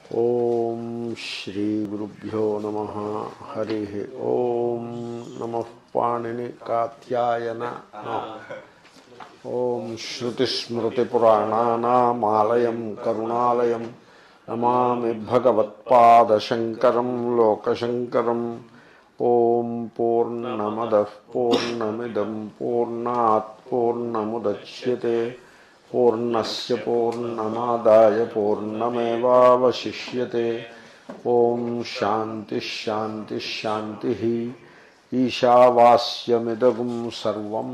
ఓం శ్రీ గురుభ్యో నమ హరి ఓం నమ పాణిని కాత్యాయన ఓం శ్రుతిస్మృతిపురాణానామాలయం కరుణాలయం నమామి భగవత్పాదశంకరం లోకశంకరం ఓం పూర్ణమద పూర్ణమిదం పూర్ణాత్ పూర్ణముద్యతే పూర్ణస్య పూర్ణమాదాయ పూర్ణమేవాवशिष्यते ఓం శాంతి శాంతి శాంతి ఈశావాస్యమిదగుం సర్వం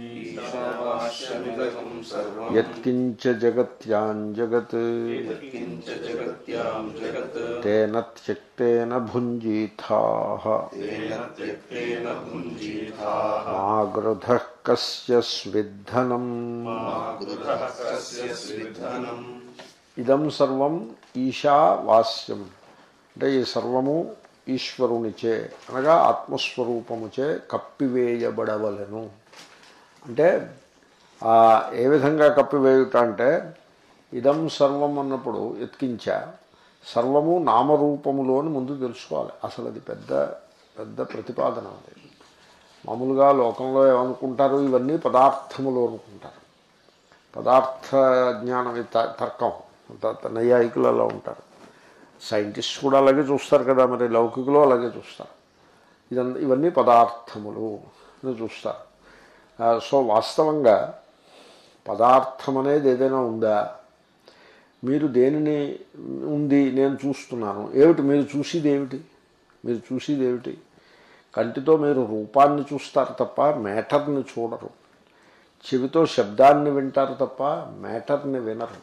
ఈశావాస్యమిదగం సర్వం యత్కించ జగత్యాం జగత్ యత్కించ జగత్యాం జగత్ తేన త్యక్తేన భుంజీథాః తేన త్యక్తేన భుంజీతాః మా గృధ కస్య స్విద్ధనం మా గృధః కస్య స్విద్ధనం ఇదం సర్వం ఈశావాస్యం అంటే ఈ సర్వము ఈశ్వరునిచే అనగా ఆత్మస్వరూపముచే కప్పివేయబడవలెను అంటే ఆ ఏ విధంగా కప్పివేయుట అంటే ఇదం సర్వం అన్నప్పుడు ఎత్కించ సర్వము నామరూపములోని ముందు తెలుసుకోవాలి అసలు అది పెద్ద పెద్ద ప్రతిపాదన అది మామూలుగా లోకంలో ఏమనుకుంటారు ఇవన్నీ పదార్థములు అనుకుంటారు పదార్థ జ్ఞానం ఇది త- తర్కం త- త- నైయాయికులు అలా ఉంటారు సైంటిస్ట్ కూడా అలాగే చూస్తారు కదా మరి లౌకికులు అలాగే చూస్తారు ఇదంతా ఇవన్నీ పదార్థములు అని చూస్తారు ఆ, సో వాస్తవంగా పదార్థం అనేది ఏదైనా ఉందా మీరు దేనిని ఉంది నేను చూస్తున్నాను ఏమిటి మీరు చూసేది ఏమిటి మీరు చూసేది ఏమిటి కంటితో మీరు రూపాన్ని చూస్తారు తప్ప మ్యాటర్ని చూడరు చెవితో శబ్దాన్ని వింటారు తప్ప మ్యాటర్ని వినరు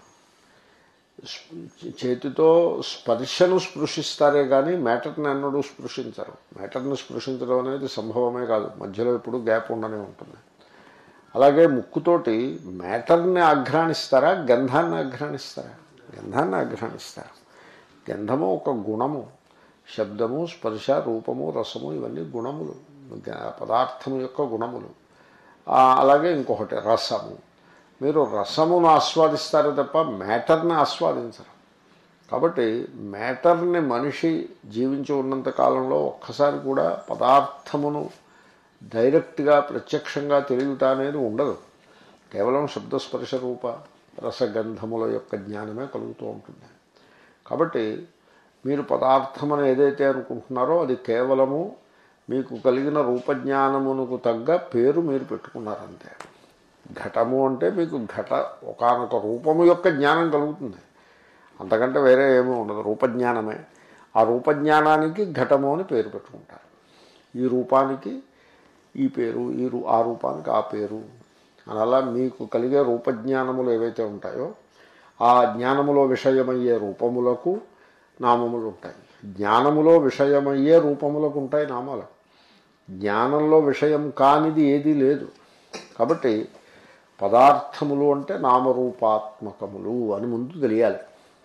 స్ప- చేతితో స్పర్శను స్పృశిస్తారే కానీ మ్యాటర్ని అన్నడు స్పృశించరు మ్యాటర్ని స్పృశించడం అనేది సంభవమే కాదు మధ్యలో ఎప్పుడు గ్యాప్ ఉండనే ఉంటుంది అలాగే ముక్కుతోటి మ్యాటర్ని ఆఘ్రాణిస్తారా గంధాన్ని ఆఘ్రాణిస్తారా గంధాన్ని ఆఘ్రాణిస్తారు గంధము ఒక గుణము శబ్దము స్పర్శ రూపము రసము ఇవన్నీ గుణములు గ- పదార్థము యొక్క గుణములు ఆ, అలాగే ఇంకొకటి రసము మీరు రసమును ఆస్వాదిస్తారు తప్ప మ్యాటర్ని ఆస్వాదించరు కాబట్టి మ్యాటర్ని మనిషి జీవించి ఉన్నంత కాలంలో ఒక్కసారి కూడా పదార్థమును డైరెక్ట్గా ప్రత్యక్షంగా తెలియట అనేది ఉండదు కేవలం శబ్దస్పర్శ రూప రసగంధముల యొక్క జ్ఞానమే కలుగుతూ ఉంటుంది కాబట్టి మీరు పదార్థం అని ఏదైతే అనుకుంటున్నారో అది కేవలము మీకు కలిగిన రూపజ్ఞానమునకు తగ్గ పేరు మీరు పెట్టుకున్నారంతే ఘటము అంటే మీకు ఘట ఒకానొక రూపము యొక్క జ్ఞానం కలుగుతుంది అంతకంటే వేరే ఏమీ ఉండదు రూపజ్ఞానమే ఆ రూపజ్ఞానానికి ఘటము అని పేరు పెట్టుకుంటారు ఈ రూపానికి ఈ పేరు ఈ రూ ఆ రూపానికి ఆ పేరు అని అలా మీకు కలిగే రూపజ్ఞానములు ఏవైతే ఉంటాయో ఆ జ్ఞానములో విషయమయ్యే రూపములకు నామములు ఉంటాయి జ్ఞానములో విషయమయ్యే రూపములకు ఉంటాయి నామాలు జ్ఞానంలో విషయం కానిది ఏదీ లేదు కాబట్టి పదార్థములు అంటే నామరూపాత్మకములు అని ముందు తెలియాలి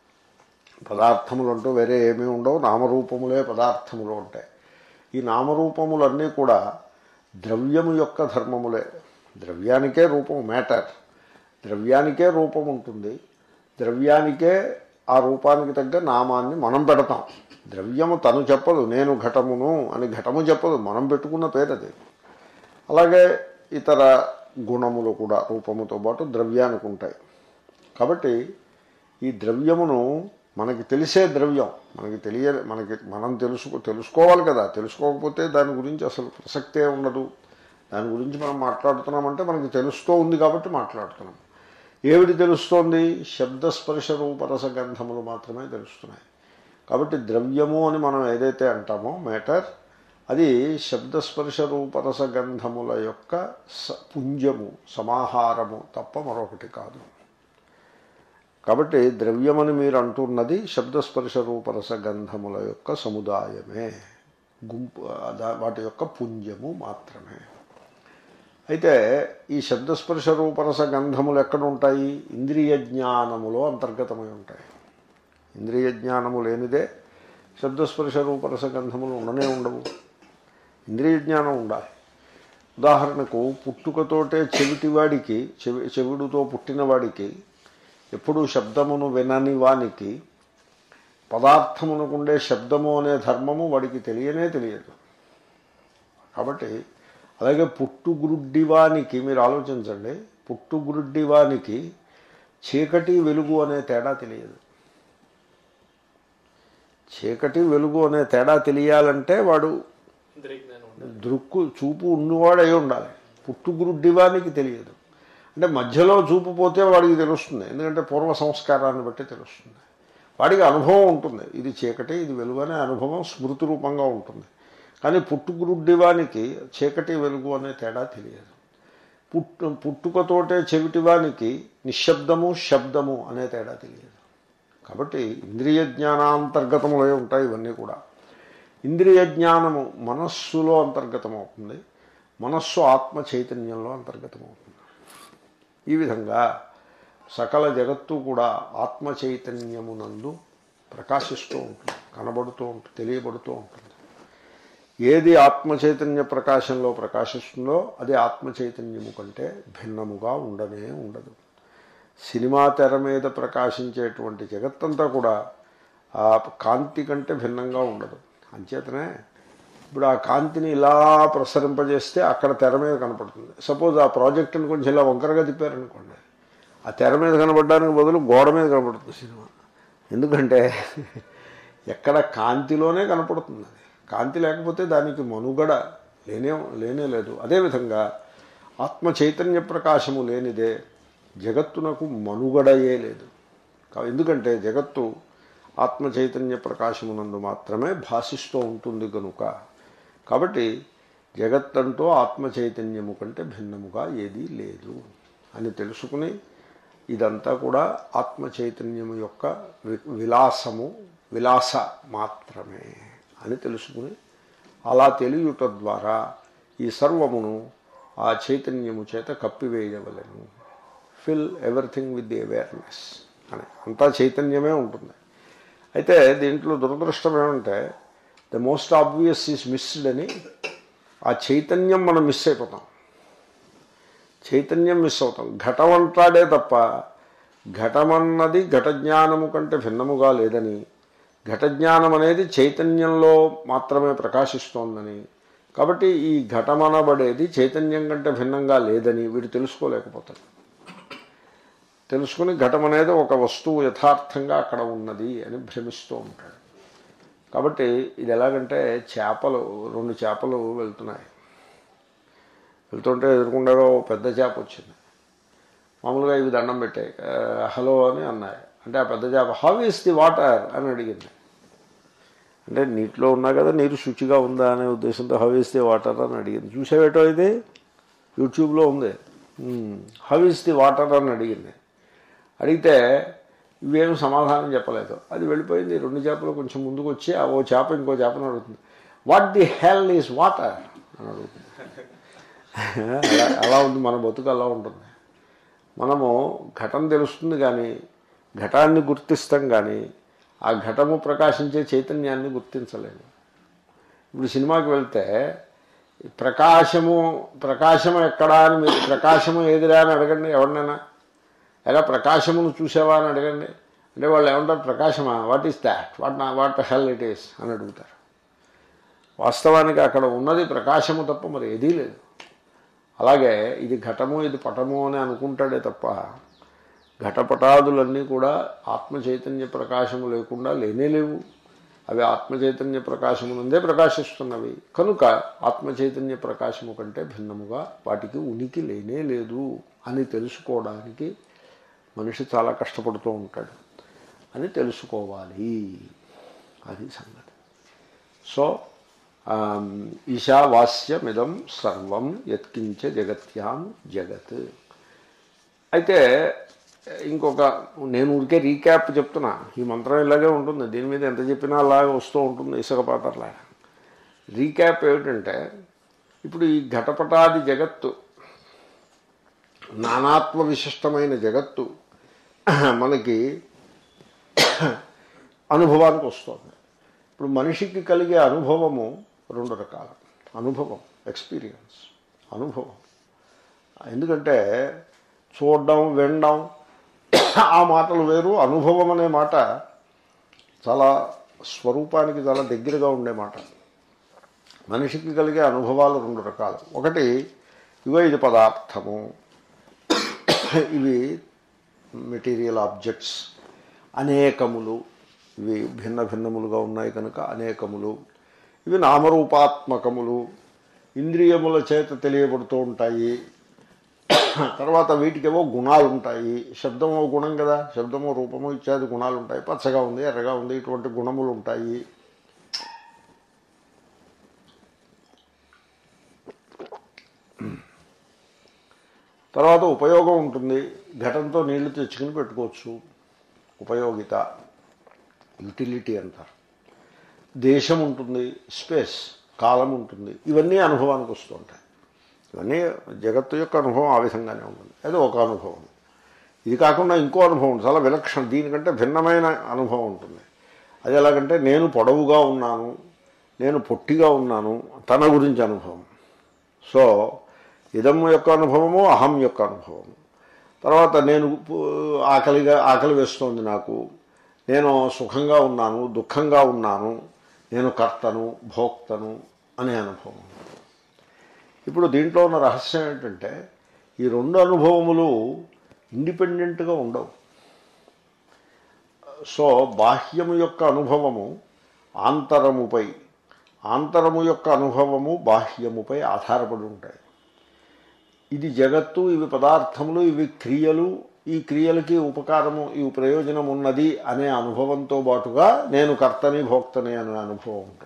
పదార్థములు అంటూ వేరే ఏమీ ఉండవు నామరూపములే పదార్థములు ఉంటాయి ఈ నామరూపములన్నీ కూడా ద్రవ్యము యొక్క ధర్మములే ద్రవ్యానికే రూపం మ్యాటర్ ద్రవ్యానికే రూపం ఉంటుంది ద్రవ్యానికే ఆ రూపానికి తగ్గ నామాన్ని మనం పెడతాం ద్రవ్యము తను చెప్పదు నేను ఘటమును అని ఘటము చెప్పదు మనం పెట్టుకున్న పేరు అది అలాగే ఇతర గుణములు కూడా రూపముతో పాటు ద్రవ్యానికి ఉంటాయి కాబట్టి ఈ ద్రవ్యమును మనకి తెలిసే ద్రవ్యం మనకి తెలియ మనకి మనం తెలుసుకో తెలుసుకోవాలి కదా తెలుసుకోకపోతే దాని గురించి అసలు ప్రసక్తే ఉండదు దాని గురించి మనం మాట్లాడుతున్నామంటే మనకి తెలుస్తూ ఉంది కాబట్టి మాట్లాడుతున్నాం ఏమిటి తెలుస్తోంది శబ్దస్పర్శ రూపరస గంధములు మాత్రమే తెలుస్తున్నాయి కాబట్టి ద్రవ్యము అని మనం ఏదైతే అంటామో మ్యాటర్ అది శబ్దస్పర్శ రూపరస గంధముల యొక్క స- పుంజము సమాహారము తప్ప మరొకటి కాదు కాబట్టి ద్రవ్యమని మీరు అంటున్నది శబ్దస్పర్శ రూపరస గంధముల యొక్క సముదాయమే గుంపు అదా- వాటి యొక్క పుంజము మాత్రమే అయితే ఈ శబ్దస్పర్శ రూపరస గంధములు ఎక్కడ ఉంటాయి ఇంద్రియ జ్ఞానములో అంతర్గతమై ఉంటాయి ఇంద్రియ జ్ఞానము లేనిదే శబ్దస్పర్శ రూపరస గంధములు ఉండనే ఉండవు ఇంద్రియ జ్ఞానం ఉండాలి ఉదాహరణకు పుట్టుకతోటే చెవిటివాడికి చెవి చెవిడుతో పుట్టిన వాడికి ఎప్పుడు శబ్దమును వినని వానికి పదార్థమునకుండే శబ్దము అనే ధర్మము వాడికి తెలియనే తెలియదు కాబట్టి అలాగే పుట్టుగురుడ్డివానికి మీరు ఆలోచించండి పుట్టుగురుడ్డివానికి చీకటి వెలుగు అనే తేడా తెలియదు చీకటి వెలుగు అనే తేడా తెలియాలంటే వాడు దృక్కు చూపు ఉన్నవాడు అయి ఉండాలి పుట్టుగురుడ్డివానికి తెలియదు అంటే మధ్యలో చూపు పోతే వాడికి తెలుస్తుంది ఎందుకంటే పూర్వ సంస్కారాన్ని బట్టి తెలుస్తుంది వాడికి అనుభవం ఉంటుంది ఇది చీకటి ఇది వెలుగు అనే అనుభవం స్మృతి రూపంగా ఉంటుంది కానీ పుట్టుగురుడ్డివానికి చీకటి వెలుగు అనే తేడా తెలియదు పుట్టు పుట్టుకతోటే చెవిటివానికి నిశ్శబ్దము శబ్దము అనే తేడా తెలియదు కాబట్టి ఇంద్రియ జ్ఞానాంతర్గతములే ఉంటాయి ఇవన్నీ కూడా ఇంద్రియ జ్ఞానము మనస్సులో అంతర్గతమవుతుంది మనస్సు ఆత్మ చైతన్యంలో అంతర్గతమవుతుంది ఈ విధంగా సకల జగత్తు కూడా ఆత్మ చైతన్యమునందు ప్రకాశిస్తూ ఉంటుంది కనబడుతూ ఉంటుంది తెలియబడుతూ ఉంటుంది ఏది ఆత్మ చైతన్య ప్రకాశంలో ప్రకాశిస్తుందో అది ఆత్మ చైతన్యము కంటే భిన్నముగా ఉండనే ఉండదు సినిమా తెర మీద ప్రకాశించేటువంటి జగత్తంతా కూడా ఆ కాంతి కంటే భిన్నంగా ఉండదు అంచేతనే ఇప్పుడు ఆ కాంతిని ఇలా ప్రసరింపజేస్తే అక్కడ తెర మీద కనపడుతుంది సపోజ్ ఆ ప్రాజెక్టుని కొంచెం ఇలా వంకరగా తిప్పారనుకోండి ఆ తెర మీద కనపడడానికి బదులు గోడ మీద కనపడుతుంది సినిమా ఎందుకంటే ఎక్కడ కాంతిలోనే కనపడుతుంది అది కాంతి లేకపోతే దానికి మనుగడ లేనే లేనే లేదు అదేవిధంగా ఆత్మ చైతన్య ప్రకాశము లేనిదే జగత్తునకు మనుగడయే లేదు కా- ఎందుకంటే జగత్తు ఆత్మ చైతన్య ప్రకాశమునందు మాత్రమే భాషిస్తూ ఉంటుంది కనుక కాబట్టి జగత్తంటూ ఆత్మ చైతన్యము కంటే భిన్నముగా ఏదీ లేదు అని తెలుసుకుని ఇదంతా కూడా ఆత్మ చైతన్యము యొక్క వి- విలాసము విలాస మాత్రమే అని తెలుసుకుని అలా తెలియుట ద్వారా ఈ సర్వమును ఆ చైతన్యము చేత కప్పివేయవలెను fill everything with the awareness అని అంతా చైతన్యమే ఉంటుంది అయితే దీంట్లో దురదృష్టం ఏమంటే the most obvious is missed అని ఆ చైతన్యం మనం మిస్ అయిపోతాం చైతన్యం మిస్ అవుతాం ఘటం అంటాడే తప్ప ఘటమన్నది ఘట జ్ఞానము కంటే భిన్నముగా లేదని ఘట జ్ఞానం అనేది చైతన్యంలో మాత్రమే ప్రకాశిస్తోందని కాబట్టి ఈ ఘటమనబడేది చైతన్యం కంటే భిన్నంగా లేదని వీడు తెలుసుకోలేకపోతాడు తెలుసుకుని ఘటం అనేది ఒక వస్తువు యథార్థంగా అక్కడ ఉన్నది అని భ్రమిస్తూ ఉంటాడు కాబట్టి ఇది ఎలాగంటే చేపలు రెండు చేపలు వెళ్తున్నాయి వెళ్తుంటే ఎదురుకుండా ఓ పెద్ద చేప వచ్చింది మామూలుగా ఇవి దండం పెట్టాయి ఆ, హలో అని అన్నాయి అంటే ఆ పెద్ద చేప హౌ ఈస్ ది వాటర్ అని అడిగింది అంటే నీటిలో ఉన్నా కదా నీరు శుచిగా ఉందా అనే ఉద్దేశంతో హౌ ఈస్ ది వాటర్ అని అడిగింది చూసేవేటో ఇది యూట్యూబ్లో ఉంది హౌ ఈస్ ది వాటర్ అని అడిగింది అడిగితే ఇవేం సమాధానం చెప్పలేదు అది వెళ్ళిపోయింది రెండు చేపలు కొంచెం ముందుకు వచ్చి ఆ ఓ చేప ఇంకో చేపను అడుగుతుంది what the hell is water అని అడుగుతుంది అలా అలా ఉంది మన బతుకు అలా ఉంటుంది మనము ఘటన తెలుస్తుంది కానీ ఘటాన్ని గుర్తిస్తాం కానీ ఆ ఘటము ప్రకాశించే చైతన్యాన్ని గుర్తించలేము ఇప్పుడు సినిమాకి వెళ్తే ప్రకాశము ప్రకాశం ఎక్కడా అని మీరు ప్రకాశము ఏదిరా అని అడగండి ఎవరినైనా ఎలా ప్రకాశమును చూసావా అని అడగండి అంటే వాళ్ళు ఏమంటారు ప్రకాశమా వాట్ ఈస్ దాట్ వాట్ నా వాట్ హెల్ ఇట్ ఈస్ అని అడుగుతారు వాస్తవానికి అక్కడ ఉన్నది ప్రకాశము తప్ప మరి ఏదీ లేదు అలాగే ఇది ఘటము ఇది పటము అని అనుకుంటాడే తప్ప ఘటపటాదులన్నీ కూడా ఆత్మ చైతన్య ప్రకాశము లేకుండా లేనే లేవు అవి ఆత్మ చైతన్య ప్రకాశము నుండే ప్రకాశిస్తున్నవి కనుక ఆత్మ చైతన్య ప్రకాశము కంటే భిన్నముగా వాటికి ఉనికి లేనే లేదు అని తెలుసుకోవడానికి మనిషి చాలా కష్టపడుతూ ఉంటాడు అని తెలుసుకోవాలి అది సంగతి సో ఆమ్, ఈశావాస్యమిదం సర్వం యత్కించ జగత్యాం జగత్ అయితే ఇంకొక నేను ఊరికే రీక్యాప్ చెప్తున్నా ఈ మంత్రం ఇలాగే ఉంటుంది దీని మీద ఎంత చెప్పినా అలాగే వస్తూ ఉంటుంది ఇసుక పాత్రలాగా రీక్యాప్ ఏమిటంటే ఇప్పుడు ఈ ఘటపటాది జగత్తు నానాత్మ విశిష్టమైన జగత్తు మనకి అనుభవానికి వస్తుంది ఇప్పుడు మనిషికి కలిగే అనుభవము రెండు రకాలు అనుభవం ఎక్స్పీరియన్స్ అనుభవం ఎందుకంటే చూడడం వినడం ఆ మాటలు వేరు అనుభవం అనే మాట చాలా స్వరూపానికి చాలా దగ్గరగా ఉండే మాట మనిషికి కలిగే అనుభవాలు రెండు రకాలు ఒకటి ఇవో ఇది పదార్థము ఇవి మెటీరియల్ ఆబ్జెక్ట్స్ అనేకములు ఇవి భిన్న భిన్నములుగా ఉన్నాయి కనుక అనేకములు ఇవి నామరూపాత్మకములు ఇంద్రియముల చేత తెలియబడుతూ ఉంటాయి తర్వాత వీటికేవో గుణాలు ఉంటాయి శబ్దమో గుణం కదా శబ్దము రూపము ఇత్యాది గుణాలు ఉంటాయి పచ్చగా ఉంది ఎర్రగా ఉంది ఇటువంటి గుణములు ఉంటాయి తర్వాత ఉపయోగం ఉంటుంది ఘటంతో నీళ్లు తెచ్చుకుని పెట్టుకోవచ్చు ఉపయోగిత యుటిలిటీ అంటారు దేశం ఉంటుంది స్పేస్ కాలం ఉంటుంది ఇవన్నీ అనుభవానికి వస్తూ ఉంటాయి ఇవన్నీ జగత్తు యొక్క అనుభవం ఆ విధంగానే ఉంటుంది అది ఒక అనుభవం ఇది కాకుండా ఇంకో అనుభవం ఉంటుంది చాలా విలక్షణ దీనికంటే భిన్నమైన అనుభవం ఉంటుంది అది ఎలాగంటే నేను పొడవుగా ఉన్నాను నేను పొట్టిగా ఉన్నాను తన గురించి అనుభవం సో ఇదం యొక్క అనుభవము అహం యొక్క అనుభవము తర్వాత నేను పు- ఆకలిగా ఆకలి వేస్తోంది నాకు నేను సుఖంగా ఉన్నాను దుఃఖంగా ఉన్నాను నేను కర్తను భోక్తను అనే అనుభవం ఇప్పుడు దీంట్లో ఉన్న రహస్యం ఏంటంటే ఈ రెండు అనుభవములు ఇండిపెండెంట్గా ఉండవు సో బాహ్యము యొక్క అనుభవము ఆంతరముపై ఆంతరము యొక్క అనుభవము బాహ్యముపై ఆధారపడి ఉంటాయి ఇది జగత్తు ఇవి పదార్థములు ఇవి క్రియలు ఈ క్రియలకి ఉపకారము ఈ ప్రయోజనం ఉన్నది అనే అనుభవంతో పాటుగా నేను కర్తని భోక్తని అనే అనుభవం ఉంటుంది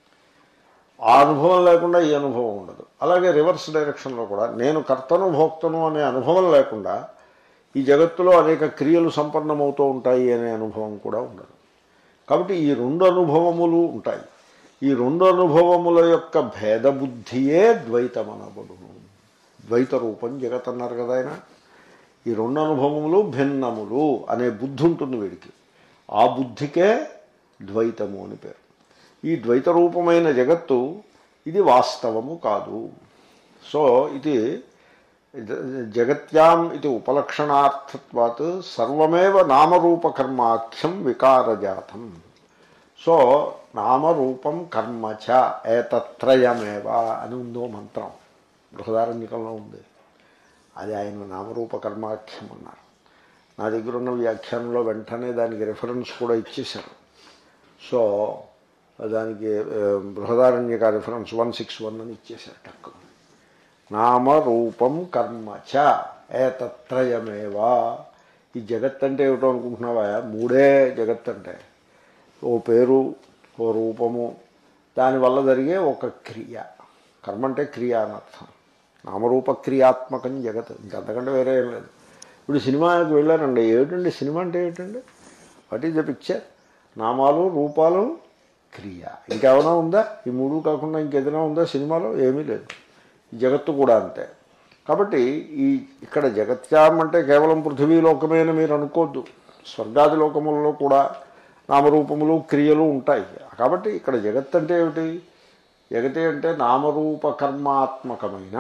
ఆ అనుభవం లేకుండా ఈ అనుభవం ఉండదు అలాగే రివర్స్ డైరెక్షన్లో కూడా నేను కర్తను భోక్తను అనే అనుభవం లేకుండా ఈ జగత్తులో అనేక క్రియలు సంపన్నమవుతూ ఉంటాయి అనే అనుభవం కూడా ఉండదు కాబట్టి ఈ రెండు అనుభవములు ఉంటాయి ఈ రెండు అనుభవముల యొక్క భేదబుద్ధియే ద్వైతమనబడును ద్వైత రూపం జగత్ అన్నారు కదా ఆయన ఈ రెండు అనుభవములు భిన్నములు అనే బుద్ధి ఉంటుంది వీడికి ఆ బుద్ధికే ద్వైతము అని పేరు ఈ ద్వైత రూపమైన జగత్తు ఇది వాస్తవము కాదు సో ఇది జగత్యాం ఇది ఉపలక్షణార్థత్వాత్ సర్వమేవ నామరూపకర్మాఖ్యం వికారజాతం సో నామరూపం కర్మ చ ఏతత్రయమేవ అని ఉందో మంత్రం బృహదారణ్యకంలో ఉంది అది ఆయన నామరూప కర్మాఖ్యం అన్నారు నా దగ్గర ఉన్న వ్యాఖ్యానంలో వెంటనే దానికి రిఫరెన్స్ కూడా ఇచ్చేశారు సో దానికి ఆ, Brihadaranyaka reference one six one అని ఇచ్చేశారు టక్కు నామరూపం కర్మ చ ఏతత్రయమేవా ఈ జగత్ అంటే ఏమిటో అనుకుంటున్నావా మూడే జగత్ అంటే ఓ పేరు ఓ రూపము దానివల్ల జరిగే ఒక క్రియ కర్మ అంటే క్రియ అని అర్థం నామరూప క్రియాత్మకం జగత్ ఇంకంతకంటే వేరే ఏం లేదు ఇప్పుడు సినిమాకి వెళ్ళారండి ఏమిటండి సినిమా అంటే ఏమిటండి వాట్ ఈజ్ ద పిక్చర్ నామాలు రూపాలు క్రియ ఇంకేమైనా ఉందా ఈ మూడు కాకుండా ఇంకేదైనా ఉందా సినిమాలో ఏమీ లేదు ఈ జగత్తు కూడా అంతే కాబట్టి ఈ ఇక్కడ జగత్యాం అంటే కేవలం పృథివీ లోకమే అని మీరు అనుకోవద్దు స్వర్గాది లోకములలో కూడా నామరూపములు క్రియలు ఉంటాయి కాబట్టి ఇక్కడ జగత్ అంటే ఏమిటి జగతి అంటే నామరూప కర్మాత్మకమైన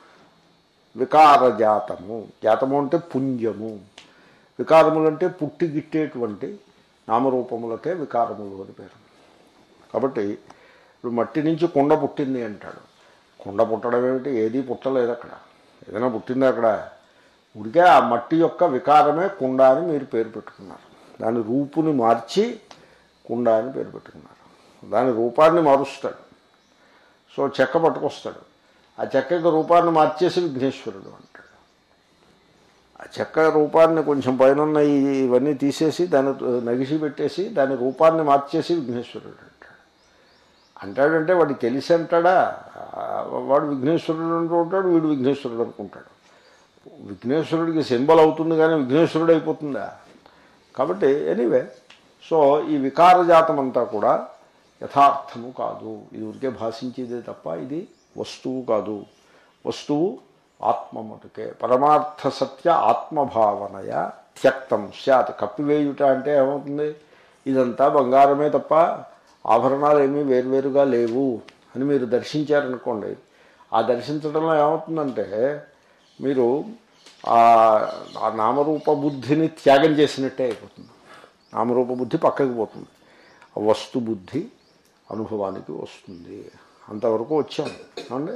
వికారజాతము జాతము అంటే పుంజము వికారములు అంటే పుట్టి గిట్టేటువంటి నామరూపములకే వికారములు అని పేరు కాబట్టి ఇప్పుడు మట్టి నుంచి కుండ పుట్టింది అంటాడు కుండ పుట్టడం ఏమిటి ఏదీ పుట్టలేదు అక్కడ ఏదైనా పుట్టింది అక్కడ ఉడికే ఆ మట్టి యొక్క వికారమే కుండ అని మీరు పేరు పెట్టుకున్నారు దాని రూపుని మార్చి కుండ అని పేరు పెట్టుకున్నారు దాని రూపాన్ని మారుస్తాడు సో చెక్క పట్టుకొస్తాడు ఆ చెక్క యొక్క రూపాన్ని మార్చేసి విఘ్నేశ్వరుడు అంటాడు ఆ చెక్క రూపాన్ని కొంచెం పైన ఉన్న ఈ- ఇవన్నీ తీసేసి దాన్ని నగిసి పెట్టేసి దాని రూపాన్ని మార్చేసి విఘ్నేశ్వరుడు అంటాడు అంటాడంటే వాడికి తెలిసి అంటాడా ఆ, వాడు విఘ్నేశ్వరుడు అంటూ ఉంటాడు వీడు విఘ్నేశ్వరుడు అనుకుంటాడు విఘ్నేశ్వరుడికి సింబల్ అవుతుంది కానీ విఘ్నేశ్వరుడు అయిపోతుందా కాబట్టి ఎనీవే సో ఈ వికారజాతం అంతా కూడా యథార్థము కాదు ఇది ఊరికే భాషించేదే తప్ప ఇది వస్తువు కాదు వస్తువు ఆత్మ మటుకే పరమార్థ సత్య ఆత్మభావనయ త్యక్తం స్యాత్ కప్పివేయుట అంటే ఏమవుతుంది ఇదంతా బంగారమే తప్ప ఆభరణాలు ఏమీ వేరువేరుగా లేవు అని మీరు దర్శించారనుకోండి ఆ దర్శించడంలో ఏమవుతుందంటే మీరు ఆ ఆ నామరూప బుద్ధిని త్యాగం చేసినట్టే అయిపోతుంది నామరూప బుద్ధి పక్కకి పోతుంది ఆ వస్తు బుద్ధి అనుభవానికి వస్తుంది అంతవరకు వచ్చాం అండి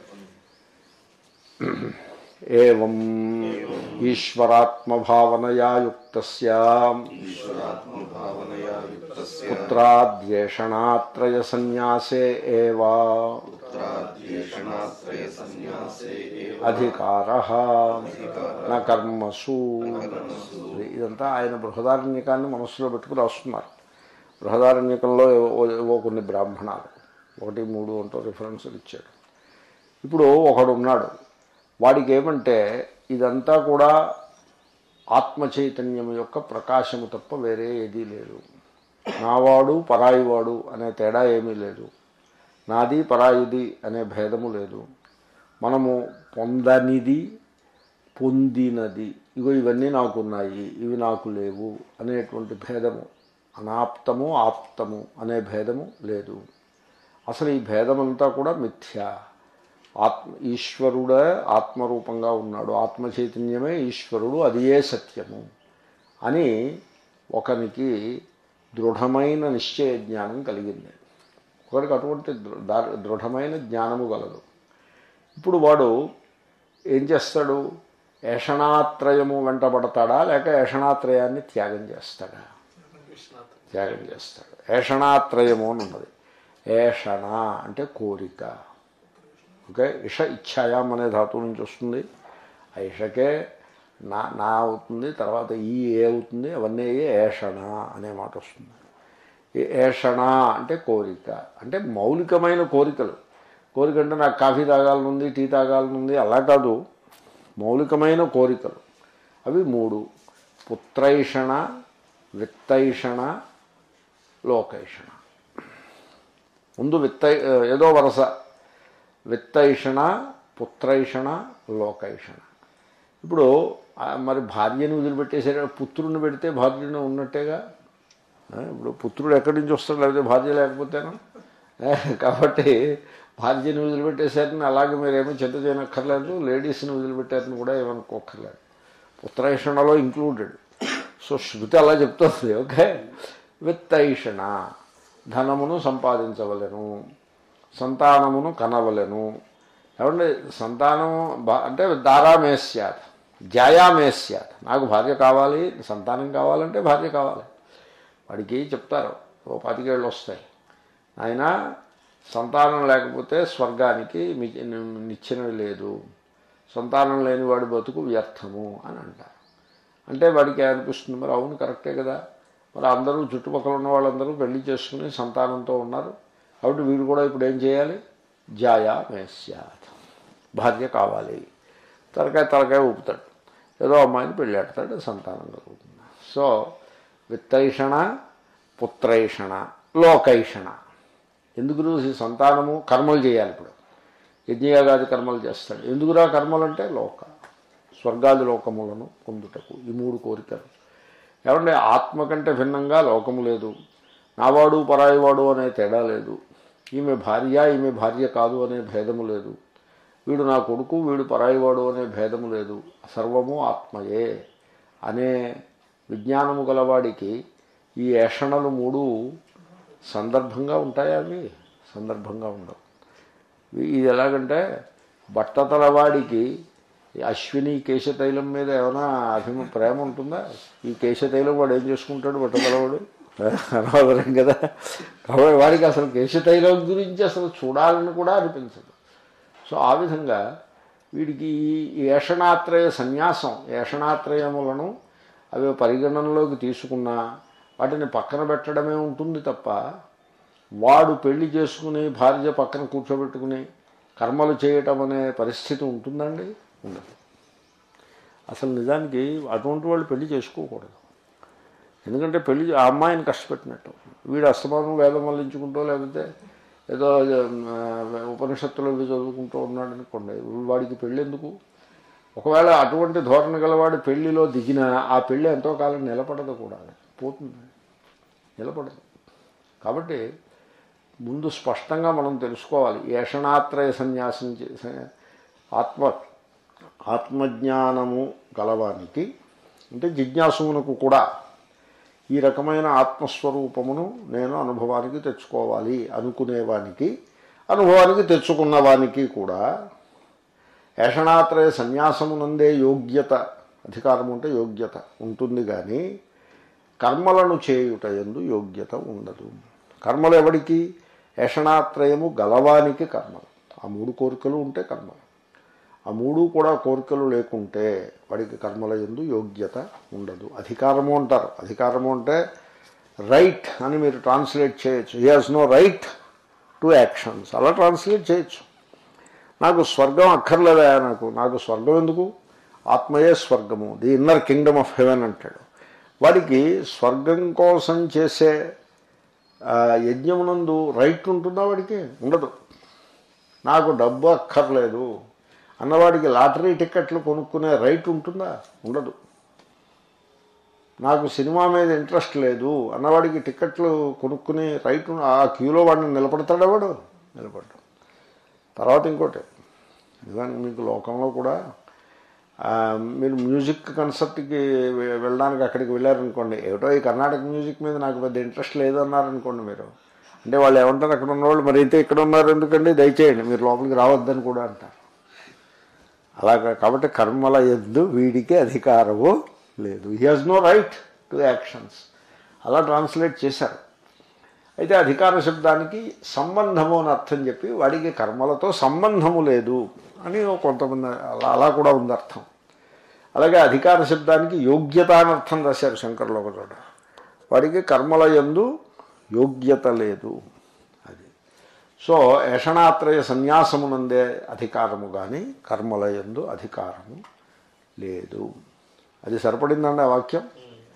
ఏం ఈశ్వరాత్మభావనయా యుక్త ఈశ్వరాత్మభావనయా యుక్తస్య పుత్రాద్వేషణాత్రయ సన్యాసే ఏవా పుత్రాద్వేషణాశ్రయ సన్యాసే ఏవ అధికార నా కర్మసు ఇదంతా ఆయన బృహదారణ్యకాన్ని మనస్సులో పెట్టుకుని రాస్తున్నారు బృహదారణ్యకంలో ఏవో ఏవో కొన్ని బ్రాహ్మణాలు ఒకటి మూడు అంటూ రిఫరెన్సులు ఇచ్చాడు ఇప్పుడు ఒకడు ఉన్నాడు వాడికి ఏమంటే ఇదంతా కూడా ఆత్మ చైతన్యం యొక్క ప్రకాశము తప్ప వేరే ఏదీ లేదు నావాడు పరాయివాడు అనే తేడా ఏమీ లేదు నాది పరాయిది అనే భేదము లేదు మనము పొందనిది పొందినది ఇగో ఇవన్నీ నాకున్నాయి ఇవి నాకు లేవు అనేటువంటి భేదము అనాప్తము ఆప్తము అనే భేదము లేదు అసలు ఈ భేదమంతా కూడా మిథ్య ఆత్మ ఈశ్వరుడే ఆత్మరూపంగా ఉన్నాడు ఆత్మ చైతన్యమే ఈశ్వరుడు అది ఏ సత్యము అని ఒకనికి దృఢమైన నిశ్చయ జ్ఞానం కలిగింది ఒకరికి అటువంటి దృ- దా- దృఢమైన జ్ఞానము గలదు ఇప్పుడు వాడు ఏం చేస్తాడు ఏషణాత్రయము వెంటబడతాడా లేక ఏషణాత్రయాన్ని త్యాగం చేస్తాడా త్యాగం చేస్తాడు ఏషణాత్రయము అని ఉన్నది ఏషణ అంటే కోరిక ఓకే ఇష ఇచ్ఛాయాం అనే ధాతువు నుంచి వస్తుంది ఆ ఇషకే నా నా అవుతుంది తర్వాత ఈ ఏ అవుతుంది అవన్నీ ఏషణ అనే మాట వస్తుంది ఈ ఏషణ అంటే కోరిక అంటే మౌలికమైన కోరికలు కోరిక అంటే నాకు కాఫీ తాగాలనుంది టీ తాగాలనుంది అలా కాదు మౌలికమైన కోరికలు అవి మూడు పుత్రైషణ విత్తైషణ లోకైషణ ముందు విత్తై ఏదో వరస విత్తైషణ పుత్రైషణ లోకైషణ ఇప్పుడు ఆ, మరి భార్యని వదిలిపెట్టేసరి పుత్రుని పెడితే భార్యను ఉన్నట్టేగా ఆ, ఇప్పుడు పుత్రుడు ఎక్కడి నుంచి వస్తాడు లేకపోతే భార్య లేకపోతేనా ఆ, కాబట్టి భార్యని వదిలిపెట్టేసరిని అలాగే మీరేమీ చింత చేయనక్కర్లేదు లేడీస్ని వదిలిపెట్టారని కూడా ఏమనుకోక్కర్లేదు పుత్రైషణలో ఇంక్లూడెడ్ సో శృతి అలా చెప్తుంది ఓకే విత్తైషణ ధనమును సంపాదించవలెను సంతానమును కనవలెను ఏమంటే సంతానము బా- అంటే దారామేస్యాత్ జాయామేస్యాత్ నాకు భార్య కావాలి సంతానం కావాలంటే భార్య కావాలి వాడికి చెప్తారు ఓ పాతికేళ్ళు వస్తాయి ఆయన సంతానం లేకపోతే స్వర్గానికి మీ- నిచ్చెనవి లేదు సంతానం లేని వాడి బతుకు వ్యర్థము అని అంటారు అంటే వాడికి అనిపిస్తుంది మరి అవును కరెక్టే కదా మరి అందరూ చుట్టుపక్కల ఉన్న వాళ్ళందరూ పెళ్లి చేసుకుని సంతానంతో ఉన్నారు కాబట్టి వీడు కూడా ఇప్పుడు ఏం చేయాలి జాయా మేస్యాత్ భార్య కావాలి తలకాయ తలకాయ ఊపుతాడు ఏదో అమ్మాయిని పెళ్ళాడతాడు సంతానం కలుగుతుంది సో విత్తైషణ పుత్రైషణ లోకైషణ ఎందుకు ఈ సంతానము కర్మలు చేయాలి ఇప్పుడు యజ్ఞయాగాది కర్మలు చేస్తాడు ఎందుకురా కర్మలు అంటే లోక స్వర్గాది లోకములను పొందుటకు ఈ మూడు కోరికలు ఏమంటే ఆత్మ కంటే భిన్నంగా లోకము లేదు నావాడు పరాయివాడు అనే తేడా లేదు ఈమె భార్య ఈమె భార్య కాదు అనే భేదము లేదు వీడు నా కొడుకు వీడు పరాయివాడు అనే భేదము లేదు సర్వము ఆత్మయే అనే విజ్ఞానము గలవాడికి ఈ ఏషణలు మూడు సందర్భంగా ఉంటాయా అవి సందర్భంగా ఉండవు ఇది ఎలాగంటే బట్టతలవాడికి ఈ అశ్విని కేశతైలం మీద ఏమైనా అభిమ ప్రేమ ఉంటుందా ఈ కేశతైలం వాడు ఏం చేసుకుంటాడు బట్టతలవాడు అనవసరం కదా కాబట్టి వాడికి అసలు కేశతైలం గురించి అసలు చూడాలని కూడా అనిపించదు సో ఆ విధంగా వీడికి ఈ ఏషణాత్రయ సన్యాసం ఏషణాత్రయములను అవి పరిగణనలోకి తీసుకున్నా వాటిని పక్కన పెట్టడమే ఉంటుంది తప్ప వాడు పెళ్లి చేసుకుని భార్య పక్కన కూర్చోబెట్టుకుని కర్మలు చేయటం అనే పరిస్థితి ఉంటుందండి ఉండదు అసలు నిజానికి అటువంటి వాళ్ళు పెళ్లి చేసుకోకూడదు ఎందుకంటే పెళ్లి ఆ అమ్మాయిని కష్టపెట్టినట్టు వీడు అస్తమానం వేదం వల్లించుకుంటూ లేకపోతే ఏదో ఆ, ఉపనిషత్తులు ఇవి చదువుకుంటూ ఉన్నాడు అనుకోండి వాడికి పెళ్ళి ఎందుకు ఒకవేళ అటువంటి ధోరణి గలవాడు పెళ్లిలో దిగినా ఆ పెళ్ళి ఎంతో కాలం నిలబడదు కూడా పోతుంది నిలబడదు కాబట్టి ముందు స్పష్టంగా మనం తెలుసుకోవాలి ఏషణాత్రయ సన్యాసం చేసే ఆత్మ ఆత్మజ్ఞానము గలవానికి అంటే జిజ్ఞాసువునకు కూడా ఈ రకమైన ఆత్మస్వరూపమును నేను అనుభవానికి తెచ్చుకోవాలి అనుకునేవానికి అనుభవానికి తెచ్చుకున్నవానికి కూడా ఏషణాత్రయ సన్యాసమునందే యోగ్యత అధికారం ఉంటే యోగ్యత ఉంటుంది కానీ కర్మలను చేయుట ఎందు యోగ్యత ఉండదు కర్మలు ఎవడికి ఏషణాత్రయము గలవానికి కర్మలు ఆ మూడు కోరికలు ఉంటే కర్మలు ఆ మూడు కూడా కోరికలు లేకుంటే వాడికి కర్మల ఎందు యోగ్యత ఉండదు అధికారము అంటారు అధికారము అంటే రైట్ అని మీరు ట్రాన్స్లేట్ చేయొచ్చు he has no right to actions అలా ట్రాన్స్లేట్ చేయొచ్చు నాకు స్వర్గం అక్కర్లేదా నాకు నాకు స్వర్గం ఎందుకు ఆత్మయే స్వర్గము the inner kingdom of heaven అంటాడు వాడికి స్వర్గం కోసం చేసే ఆ, యజ్ఞమునందు రైట్ ఉంటుందా వాడికి ఉండదు నాకు డబ్బు అక్కర్లేదు అన్నవాడికి లాటరీ టికెట్లు కొనుక్కునే రైట్ ఉంటుందా ఉండదు నాకు సినిమా మీద ఇంట్రెస్ట్ లేదు అన్నవాడికి టికెట్లు కొనుక్కునే రైట్ ఉన్న- ఆ క్యూలో వాడిని నిలబడతాడా వాడు నిలబడ్డాడు తర్వాత ఇంకోటి నిజానికి మీకు లోకంలో కూడా ఆ, మీరు మ్యూజిక్ కన్సర్ట్కి వె- వెళ్ళడానికి అక్కడికి వెళ్ళారనుకోండి ఏమిటో ఈ కర్ణాటక మ్యూజిక్ మీద నాకు పెద్ద ఇంట్రెస్ట్ లేదు అన్నారనుకోండి మీరు అంటే వాళ్ళు ఏమంటారు అక్కడ ఉన్నవాళ్ళు మరి అయితే ఇక్కడ ఉన్నారు ఎందుకండి దయచేయండి మీరు లోపలికి రావద్దని కూడా అంటారు అలాగా కాబట్టి కర్మల ఎద్దు వీడికి అధికారము లేదు he has no right to actions అలా ట్రాన్స్లేట్ చేశారు అయితే అధికార శబ్దానికి సంబంధము అని అర్థం చెప్పి వాడికి కర్మలతో సంబంధము లేదు అని ఓ కొంతమంది అలా అలా కూడా ఉంది అర్థం అలాగే అధికార శబ్దానికి యోగ్యత అని అర్థం రాశారు శంకర్లో ఒక చోట వాడికి కర్మల యందు యోగ్యత లేదు అది సో ఏషణాత్రయ సన్యాసమునందే అధికారము కానీ కర్మల యందు అధికారము లేదు అది సరిపడిందండి ఆ వాక్యం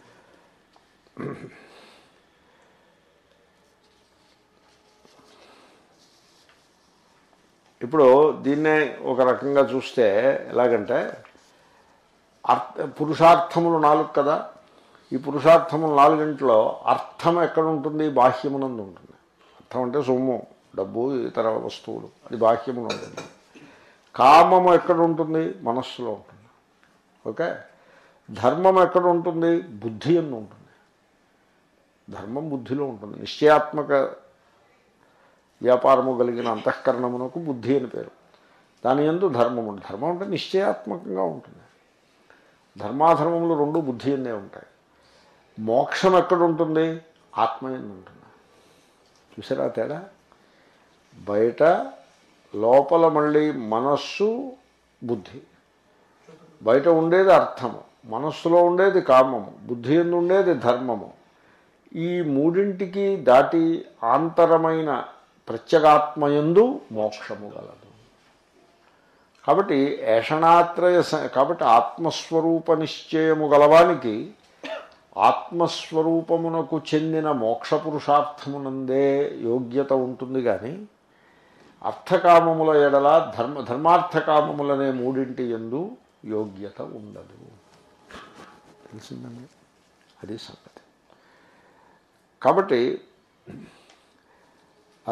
ఇప్పుడు దీన్నే ఒక రకంగా చూస్తే ఎలాగంటే అర్థ పురుషార్థములు నాలుగు కదా ఈ పురుషార్థములు నాలుగింట్లో అర్థం ఎక్కడ ఉంటుంది బాహ్యమునందు ఉంటుంది అర్థం అంటే సొమ్ము డబ్బు ఇతర వస్తువులు అది బాహ్యములో ఉంటుంది కామము ఎక్కడ ఉంటుంది మనస్సులో ఉంటుంది ఓకే ధర్మం ఎక్కడ ఉంటుంది బుద్ధి అని ఉంటుంది ధర్మం బుద్ధిలో ఉంటుంది నిశ్చయాత్మక వ్యాపారము కలిగిన అంతఃకరణమునకు బుద్ధి అని పేరు దాని ఎందు ధర్మం ఉంటుంది ధర్మం అంటే నిశ్చయాత్మకంగా ఉంటుంది ధర్మాధర్మములు రెండు బుద్ధి ఎందే ఉంటాయి మోక్షం ఎక్కడ ఉంటుంది ఆత్మ ఎందు ఉంటుంది చూసారా తేడా బయట లోపల మళ్ళీ మనస్సు బుద్ధి బయట ఉండేది అర్థము మనస్సులో ఉండేది కామము బుద్ధి ఎందు ఉండేది ధర్మము ఈ మూడింటికి దాటి ఆంతరమైన ప్రత్యేగాత్మయందు మోక్షము గలదు కాబట్టి ఏషణాత్రయ స- కాబట్టి ఆత్మస్వరూప నిశ్చయము గలవానికి ఆత్మస్వరూపమునకు చెందిన మోక్ష పురుషార్థమునందే యోగ్యత ఉంటుంది కానీ అర్థకామముల ఎడల ధర్మ ధర్మార్థకామములనే మూడింటి ఎందు యోగ్యత ఉండదు తెలిసిందండి అది సంగతి కాబట్టి ఆ,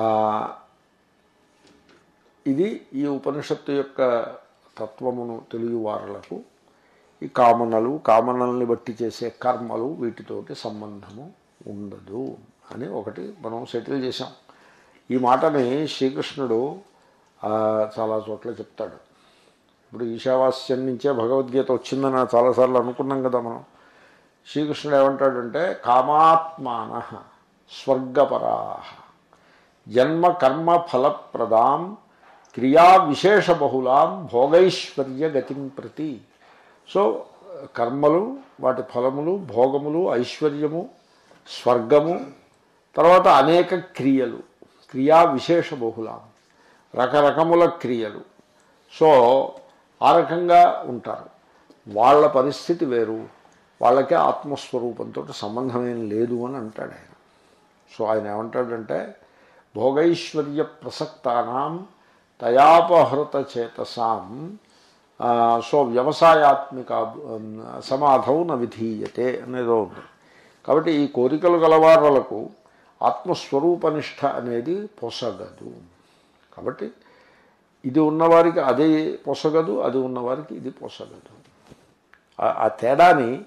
ఇది ఈ ఉపనిషత్తు యొక్క తత్వమును తెలియవారలకు ఈ కామనలు కామనల్ని బట్టి చేసే కర్మలు వీటితోటి సంబంధము ఉండదు అని ఒకటి మనం సెటిల్ చేసాం ఈ మాటని శ్రీకృష్ణుడు ఆ, చాలా చోట్ల చెప్తాడు ఇప్పుడు ఈశావాస్యం నుంచే భగవద్గీత వచ్చిందని చాలాసార్లు అనుకున్నాం కదా మనం శ్రీకృష్ణుడు ఏమంటాడంటే కామాత్మాన స్వర్గపరా జన్మ కర్మ ఫలప్రదాం క్రియా విశేష బహుళాం భోగైశ్వర్య గతిం ప్రతి సో కర్మలు వాటి ఫలములు భోగములు ఐశ్వర్యము స్వర్గము తర్వాత అనేక క్రియలు క్రియా విశేష బహుళాం రకరకముల క్రియలు సో ఆ రకంగా ఉంటారు వాళ్ళ పరిస్థితి వేరు వాళ్ళకే ఆత్మస్వరూపంతో సంబంధం ఏం లేదు అని అంటాడు ఆయన సో ఆయన ఏమంటాడంటే భోగైశ్వర్య ప్రసక్తానాం తయాపహృత చేతసాం ఆ, సో వ్యవసాయాత్మిక ఉమ్, సమాధౌ న విధీయతే అనేదో ఉంది కాబట్టి ఈ కోరికలు గలవారులకు ఆత్మస్వరూపనిష్ట అనేది పొసగదు కాబట్టి ఇది ఉన్నవారికి అదే పొసగదు అది ఉన్నవారికి ఇది పొసగదు ఆ- ఆ తేడాని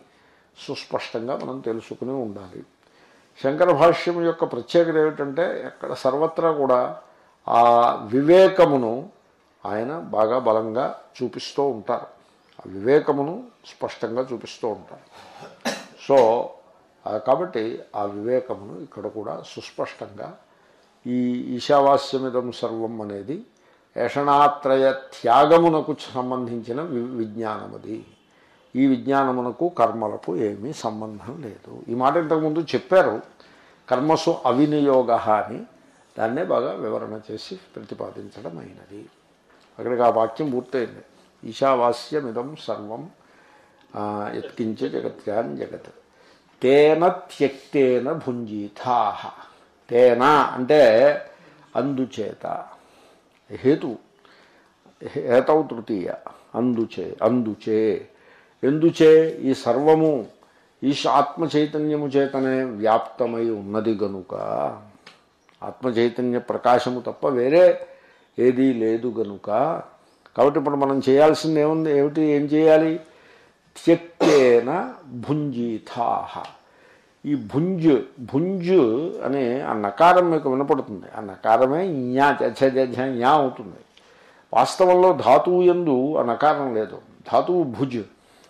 సుస్పష్టంగా మనం తెలుసుకుని ఉండాలి శంకర భాష్యం యొక్క ప్రత్యేకత ఏమిటంటే ఎక్కడ సర్వత్రా కూడా ఆ వివేకమును ఆయన బాగా బలంగా చూపిస్తూ ఉంటారు ఆ వివేకమును స్పష్టంగా చూపిస్తూ ఉంటారు సో ఆ కాబట్టి ఆ వివేకమును ఇక్కడ కూడా సుస్పష్టంగా ఈ ఈశావాస్యమిదం సర్వం అనేది ఏషణాత్రయ త్యాగమునకు సంబంధించిన వి విజ్ఞానం అది ఈ విజ్ఞానమునకు కర్మలకు ఏమీ సంబంధం లేదు ఈ మాట ఇంతకుముందు చెప్పారు కర్మసు అవినియోగ అని దాన్నే బాగా వివరణ చేసి ప్రతిపాదించడం అయినది అక్కడికి ఆ వాక్యం పూర్తయింది ఈశావాస్యమిదం సర్వం ఆ, యత్కించ జగత్యాన్ జగత్ తేన త్యక్తేన భుంజీథాహ తేన అంటే అందుచేత హేతు హేతౌ తృతీయ అందుచే అందుచే ఎందుచే ఈ సర్వము ఈశ ఆత్మ చైతన్యము చేతనే వ్యాప్తమై ఉన్నది గనుక ఆత్మ చైతన్య ప్రకాశము తప్ప వేరే ఏదీ లేదు గనుక కాబట్టి ఇప్పుడు మనం చేయాల్సింది ఏముంది ఏమిటి ఏం చేయాలి త్యక్తేన భుంజీథాహ ఈ భుంజ్ భుంజ్ అనే ఆ నకారం మీకు వినపడుతుంది ఆ నకారమే జ్ఞా చ జ జ్ఞా అవుతుంది వాస్తవంలో ధాతువు ఎందు ఆ నకారం లేదు ధాతువు భుజ్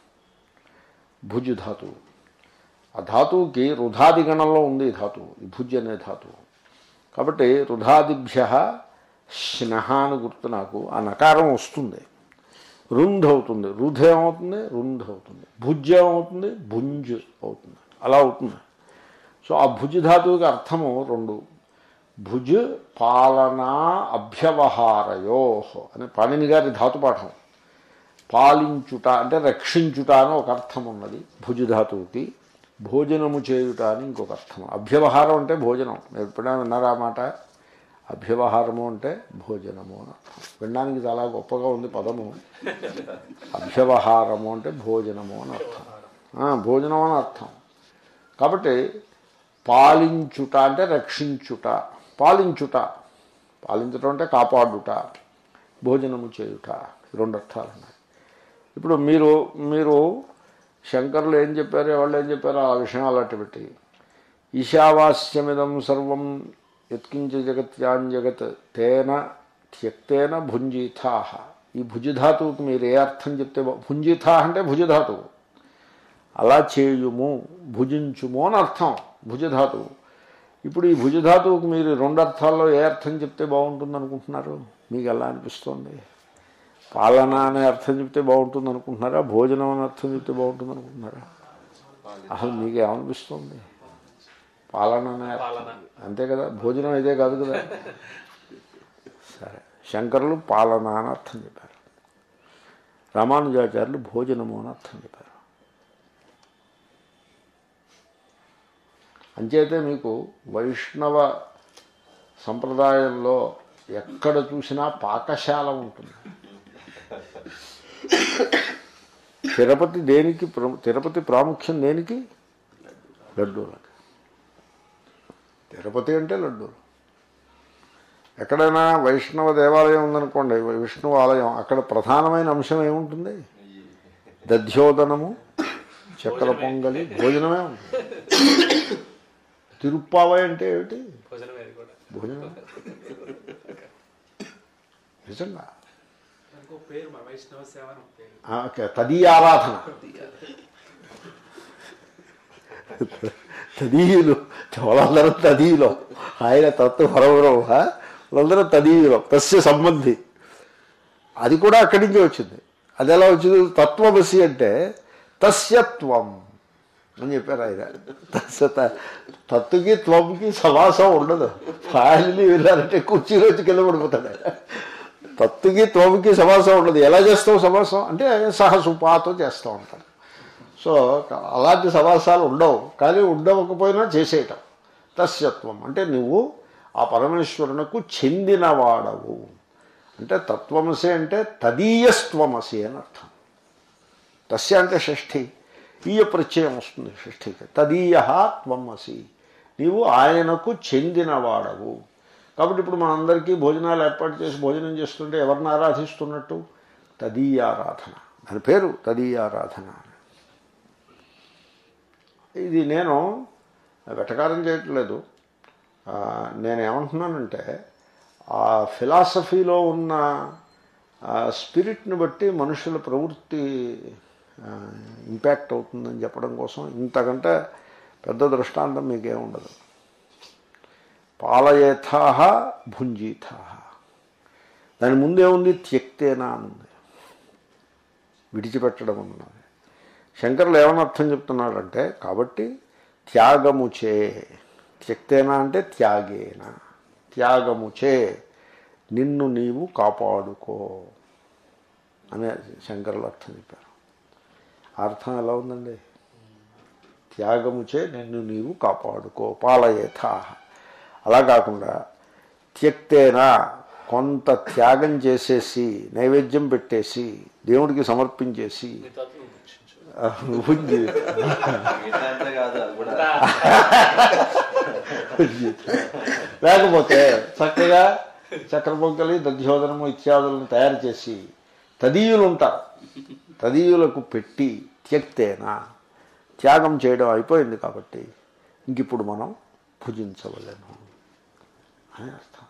భుజ్ ధాతువు ఆ ధాతువుకి రుధాది గణంలో ఉంది ఈ ధాతువు ఈ భుజ్ అనే ధాతువు కాబట్టి రుధాదిభ్య స్నహ అని గుర్తు నాకు ఆ నకారం వస్తుంది రుంధ్ అవుతుంది రుధ్ ఏమవుతుంది రుంధ్ అవుతుంది భుజ్ ఏమవుతుంది భుంజ్ అవుతుంది అలా అవుతుంది సో ఆ భుజ్ ధాతువుకి అర్థము రెండు భుజ్ పాలనా అభ్యవహారయో అని పాణిని గారి ధాతుపాఠం పాలించుట అంటే రక్షించుట అని ఒక అర్థం ఉన్నది భుజ్ ధాతువుకి భోజనము చేయుట అని ఇంకొక అర్థం అభ్యవహారం అంటే భోజనం మీరు ఎప్పుడైనా విన్నారా ఆ మాట అభ్యవహారము అంటే భోజనము అని అర్థం వినడానికి చాలా గొప్పగా ఉంది పదము అభ్యవహారము అంటే భోజనము అని అర్థం ఆ, భోజనం అని అర్థం కాబట్టి పాలించుట అంటే రక్షించుట పాలించుట పాలించటం అంటే కాపాడుట భోజనము చేయుట ఈ రెండు అర్థాలు ఉన్నాయి ఇప్పుడు మీరు మీరు శంకరులు ఏం చెప్పారు వాళ్ళు ఏం చెప్పారో ఆ విషయం అలాంటి పెట్టి ఈశావాస్యమిదం సర్వం యత్కించ జగత్యాన్ జగత్ తేన త్యక్తేన భుంజీథాహ ఈ భుజధాతువుకి మీరు ఏ అర్థం చెప్తే బా- భుంజీథా అంటే భుజధాతువు అలా చేయుము భుజించుము అని అర్థం భుజధాతువు ఇప్పుడు ఈ భుజధాతువుకు మీరు రెండు అర్థాల్లో ఏ అర్థం చెప్తే బాగుంటుంది అనుకుంటున్నారు మీకు ఎలా అనిపిస్తుంది పాలన అనే అర్థం చెప్తే బాగుంటుంది అనుకుంటున్నారా భోజనం అనే అర్థం చెప్తే బాగుంటుంది అనుకుంటున్నారా అసలు మీకు ఏమనిపిస్తుంది పాలన అనే అర్థం అంతే కదా భోజనం ఇదే కాదు కదా సరే శంకరులు పాలన అని అర్థం చెప్పారు రామానుజాచార్యులు భోజనము అని అర్థం చెప్పారు అంచేతే మీకు వైష్ణవ సంప్రదాయంలో ఎక్కడ చూసినా పాకశాల ఉంటుంది తిరుపతి దేనికి ప్ర- తిరుపతి ప్రాముఖ్యం దేనికి లడ్డూలకి తిరుపతి అంటే లడ్డూలు ఎక్కడైనా వైష్ణవ దేవాలయం ఉందనుకోండి విష్ణు ఆలయం అక్కడ ప్రధానమైన అంశం ఏముంటుంది దధ్యోదనము చక్కెర పొంగలి భోజనమే ఉంటుంది తిరుప్పావై అంటే ఏమిటి భోజనం అది కూడా భోజనం నిజంగా ఇంకో పేరు మా వైష్ణవ సేవ అని ఒక పేరు ఆ, ఓకే తదీయారాధన తదీయులు వాళ్ళందరూ తదీయులు ఆయన తత్వ పరమరం వాళ్ళందరూ తదీయులు తస్య సంబంధి అది కూడా అక్కడి నుంచి వచ్చింది అది ఎలా వచ్చింది తత్వమసి అంటే తస్యత్వం అని చెప్పారు ఆయన తస్య త- తత్తుకి త్వంకి సమాసం ఉండదు ఫాయిల్ని వెళ్ళాలంటే కుర్చీలో వచ్చి కింద పడిపోతాడు ఆయన. తత్తుకి త్వముకి సమాసం ఉండదు ఎలా చేస్తావు సమాసం అంటే సహసుపాతో చేస్తూ ఉంటారు సో అలాంటి సమాసాలు ఉండవు కానీ ఉండవకపోయినా చేసేయటం తస్యత్వం అంటే నువ్వు ఆ పరమేశ్వరునకు చెందినవాడవు అంటే తత్వమసి అంటే తదీయస్త్వమసి అని అర్థం తస్య అంటే షష్ఠి ఈయ ప్రత్యయం వస్తుంది షష్ఠికి తదీయ త్వమసి నీవు ఆయనకు చెందినవాడవు కాబట్టి ఇప్పుడు మనందరికీ భోజనాలు ఏర్పాటు చేసి భోజనం చేస్తుంటే ఎవరిని ఆరాధిస్తున్నట్టు తదీయారాధన దాని పేరు తదీయారాధన ఇది నేను వెటకారం చేయట్లేదు ఆ, నేను ఏమంటున్నానంటే ఆ ఫిలాసఫీలో ఉన్న ఆ స్పిరిట్ని బట్టి మనుషుల ప్రవృత్తి ఇంపాక్ట్ అవుతుందని చెప్పడం కోసం ఇంతకంటే పెద్ద దృష్టాంతం మీకేం ఉండదు పాలయేథా భుంజీథా దాని ముందేముంది త్యక్తేనా అని ఉంది విడిచిపెట్టడం అన్నది శంకరులు ఏమని అర్థం చెప్తున్నాడంటే కాబట్టి త్యాగముచే త్యక్తేనా అంటే త్యాగేన త్యాగముచే నిన్ను నీవు కాపాడుకో అని శంకరులు అర్థం చెప్పారు ఆ అర్థం ఎలా ఉందండి త్యాగముచే నిన్ను నీవు కాపాడుకో పాలయేథా అలా కాకుండా త్యక్తేనా కొంత త్యాగం చేసేసి నైవేద్యం పెట్టేసి దేవుడికి సమర్పించేసి మిగతాది భక్షించు ఆ, ఉంది మిగతా అంతా కాదు అది కూడా లేకపోతే చక్కగా చక్ర పొంకలి దధ్యోదనము ఇత్యాదులను తయారు చేసి తదీయులు ఉంటారు తదీయులకు పెట్టి త్యక్తేనా త్యాగం చేయడం అయిపోయింది కాబట్టి ఇంక ఇప్పుడు మనం భుజించవలేను అని అర్థం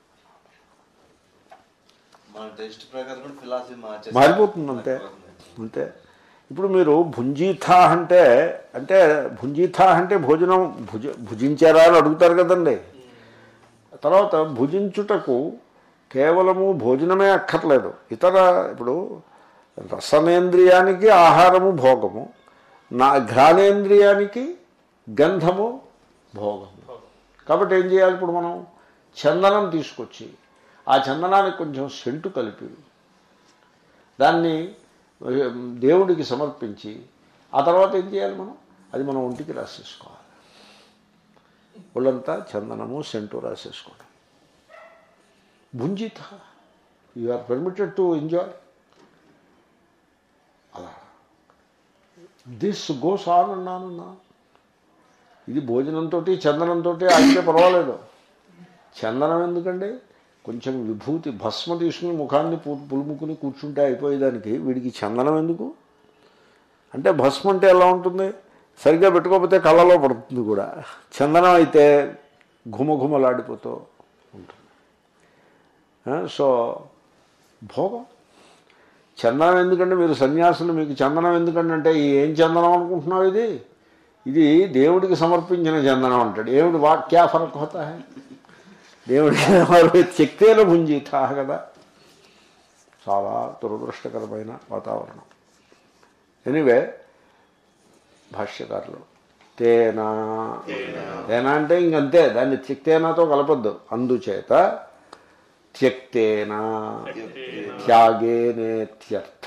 మన టెస్ట్ ప్రకారం కూడా ఫిలాసఫీ మార్చేసి మారిపోతుంది అంతే అంతే ఇప్పుడు మీరు భుంజీథా అంటే అంటే భుంజీథా అంటే భోజనం భుజ భుజించారా అని అడుగుతారు కదండి తర్వాత భుజించుటకు కేవలము భోజనమే అక్కర్లేదు ఇతర ఇప్పుడు రసనేంద్రియానికి ఆహారము భోగము నా ఘ్రాణేంద్రియానికి గంధము భోగము కాబట్టి ఏం చేయాలి ఇప్పుడు మనం చందనం తీసుకొచ్చి ఆ చందనానికి కొంచెం సెంటు కలిపి దాన్ని ఆ, దేవుడికి సమర్పించి ఆ తర్వాత ఏం చేయాలి మనం అది మనం ఒంటికి రాసేసుకోవాలి ఒళ్ళంతా చందనము సెంటు రాసేసుకోవడం భుంజిత you are permitted to enjoy అలా దిస్ గోస్ ఆన్ అన్నాను ఇది భోజనంతో చందనంతో అయితే పర్వాలేదు చందనం ఎందుకండి కొంచెం విభూతి భస్మ తీసుకుని ముఖాన్ని పు- పులుముకుని కూర్చుంటే అయిపోయేదానికి వీడికి చందనం ఎందుకు అంటే భస్మ అంటే ఎలా ఉంటుంది సరిగ్గా పెట్టుకోకపోతే కళ్ళలో పడుతుంది కూడా చందనం అయితే ఘుమఘుమలాడిపోతూ ఉంటుంది ఆ, సో భోగం చందనం ఎందుకంటే మీరు సన్యాసులు మీకు చందనం ఎందుకంటే అంటే ఈ ఏం చందనం అనుకుంటున్నావు ఇది ఇది దేవుడికి సమర్పించిన చందనం అంటాడు ఏమిటి వా క్యా ఫరక్ హోతా హై దేవుడికి వారు శక్తేన భుంజితా కదా చాలా దురదృష్టకరమైన వాతావరణం ఎనివే భాష్యకారులు తేనా తేనా అంటే ఇంకంతే దాన్ని త్యక్తేనాతో కలపద్దు అందుచేత త్యక్తేనా త్యాగేనేత్యర్థ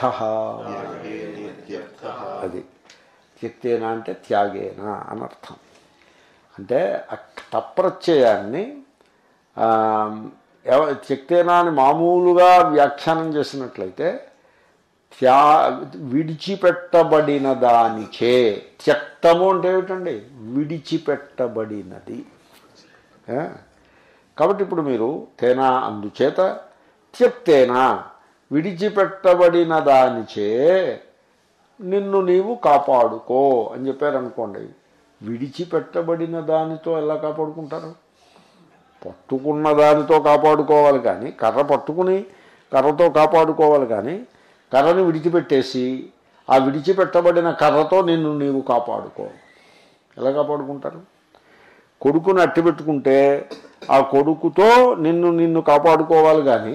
అది త్యక్తేనా అంటే త్యాగేనా అని అర్థం అంటే ఆ తప్రత్యయాన్ని ఆ, ఎవ- త్యక్తేనా అని మామూలుగా వ్యాఖ్యానం చేసినట్లయితే త్యా విడిచిపెట్టబడిన దానిచే త్యక్తము అంటే ఏమిటండి విడిచిపెట్టబడినది ఆ? కాబట్టి ఇప్పుడు మీరు తేనా అందుచేత త్యక్తేనా విడిచిపెట్టబడిన దానిచే నిన్ను నీవు కాపాడుకో అని చెప్పారనుకోండి విడిచిపెట్టబడిన దానితో ఎలా కాపాడుకుంటారు పట్టుకున్న దానితో కాపాడుకోవాలి కానీ కర్ర పట్టుకుని కర్రతో కాపాడుకోవాలి కానీ కర్రని విడిచిపెట్టేసి ఆ విడిచిపెట్టబడిన కర్రతో నిన్ను నీవు కాపాడుకో ఎలా కాపాడుకుంటారు కొడుకుని అట్టి పెట్టుకుంటే ఆ కొడుకుతో నిన్ను నిన్ను కాపాడుకోవాలి కానీ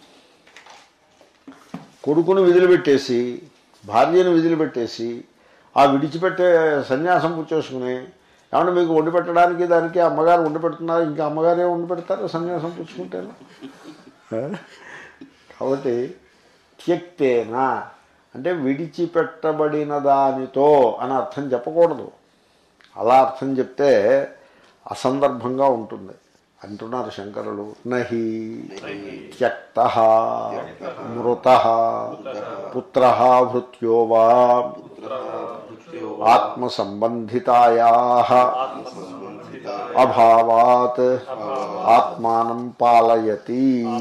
కొడుకుని విదిలిపెట్టేసి భార్యను విదిలిపెట్టేసి ఆ విడిచిపెట్టే సన్యాసం పుచ్చేసుకుని ఏమన్నా మీకు వండి పెట్టడానికి దానికి అమ్మగారు వండి పెడుతున్నారు ఇంకా అమ్మగారే వండి పెడతారు సన్యాసం పుచ్చుకుంటేను ఆ? కాబట్టి త్యక్తేనా అంటే విడిచిపెట్టబడిన దానితో అని అర్థం చెప్పకూడదు అలా అర్థం చెప్తే అసందర్భంగా ఉంటుంది అంటున్నారు శంకరులు నహి త్యక్త మృత పుత్ర భృత్యో వా ఆత్మసంబంధితాయా అభావాత్ ఆత్మానం పాలయతి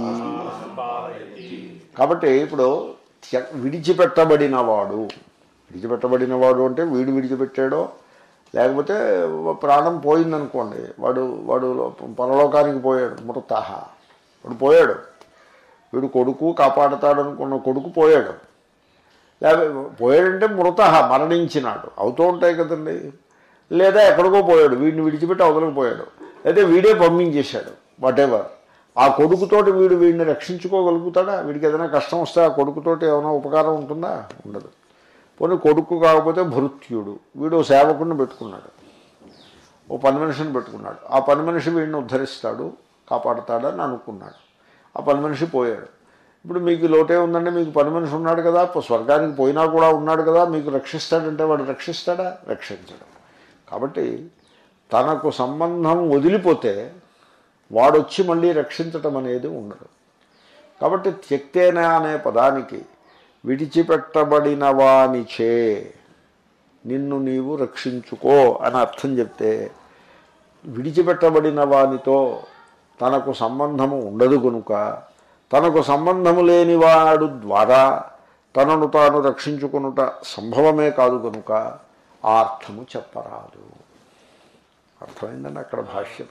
కాబట్టి ఇప్పుడు త్య- విడిచిపెట్టబడినవాడు విడిచిపెట్టబడినవాడు అంటే వీడు విడిచిపెట్టాడో లేకపోతే ప్రాణం పోయిందనుకోండి వాడు వాడు పరలోకానికి పోయాడు మృతాహ వాడు పోయాడు వీడు కొడుకు కాపాడతాడు అనుకున్న కొడుకు పోయాడు లేకపోతే పోయాడంటే మృత మరణించినాడు అవుతూ ఉంటాయి కదండి లేదా ఎక్కడికో పోయాడు వీడిని విడిచిపెట్టి అవతలకు పోయాడు అయితే వీడే పంపించేశాడు వాటెవర్ ఆ కొడుకుతోటి వీడు వీడిని రక్షించుకోగలుగుతాడా వీడికి ఏదైనా కష్టం వస్తే ఆ కొడుకుతోటి ఏమైనా ఉపకారం ఉంటుందా ఉండదు పోనీ కొడుకు కాకపోతే భృత్యుడు వీడు ఓ సేవకుడిని పెట్టుకున్నాడు ఓ పని మనిషిని పెట్టుకున్నాడు ఆ పని మనిషి వీడిని ఉద్ధరిస్తాడు కాపాడతాడని అనుకున్నాడు ఆ పని మనిషి పోయాడు ఇప్పుడు మీకు లోటే ఉందంటే మీకు పని మనిషి ఉన్నాడు కదా ప- స్వర్గానికి పోయినా కూడా ఉన్నాడు కదా మీకు రక్షిస్తాడంటే వాడు రక్షిస్తాడా రక్షించడు కాబట్టి తనకు సంబంధం వదిలిపోతే వాడొచ్చి మళ్ళీ రక్షించటం అనేది ఉండదు కాబట్టి త్యక్తేన అనే పదానికి విడిచిపెట్టబడిన వానిచే నిన్ను నీవు రక్షించుకో అని అర్థం చెప్తే విడిచిపెట్టబడిన వానితో తనకు సంబంధము ఉండదు కనుక తనకు సంబంధము లేని వాడు ద్వారా తనను తాను రక్షించుకునుట సంభవమే కాదు కనుక ఆ అర్థము చెప్పరాదు అర్థమైందండి అక్కడ భాష్య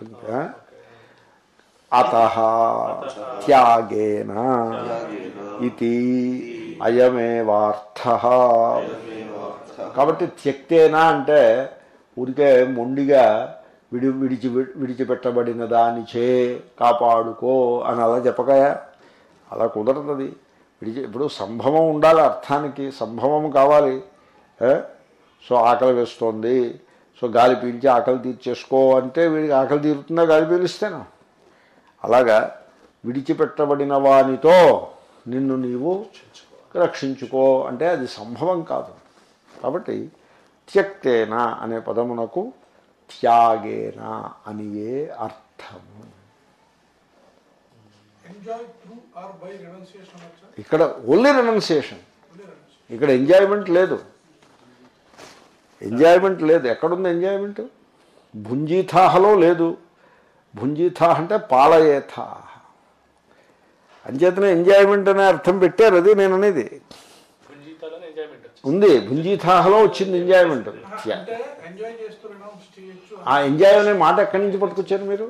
అత త్యాగేన ఇది అయమేవార్థ కాబట్టి త్యక్తేనా అంటే ఊరికే మొండిగా విడి విడిచి విడిచిపెట్టబడిన దానిచే కాపాడుకో అని అలా చెప్పకయా అలా కుదరదు విడిచి ఇప్పుడు సంభవం ఉండాలి అర్థానికి సంభవం కావాలి ఏ? సో ఆకలి వేస్తోంది సో గాలి పీల్చి ఆకలి తీర్చేసుకో అంటే వీడికి ఆకలి తీరుతుందా గాలి పీలిస్తేనా అలాగా విడిచిపెట్టబడిన వానితో నిన్ను నీవు రక్షించుకో అంటే అది సంభవం కాదు కాబట్టి త్యక్తేన అనే పదమునకు త్యాగేన అనియే అర్థము enjoy through or by renunciation వచ్చా ఇక్కడ ఓన్లీ రెనౌన్సియేషన్ ఓన్లీ రెనౌన్సియేషన్ ఇక్కడ ఎంజాయ్మెంట్ లేదు ఎంజాయ్మెంట్ లేదు ఎక్కడుంది ఎంజాయ్మెంట్ భుంజీథాహలో లేదు భుంజీథాహ అంటే పాలయేథా అంచేతనే ఎంజాయ్మెంట్ అనే అర్థం పెట్టారు అది నేను అనేది పుంజీతాలోనే ఎంజాయ్మెంట్ వచ్చింది ఉంది భుంజీథాహలో వచ్చింది ఎంజాయ్మెంట్ అంటే ఎంజాయ్ చేస్తూ రెనౌన్స్ చేయొచ్చు ఆ ఎంజాయ్ అనే మాట ఎక్కడి నుంచి పట్టుకొచ్చారు మీరు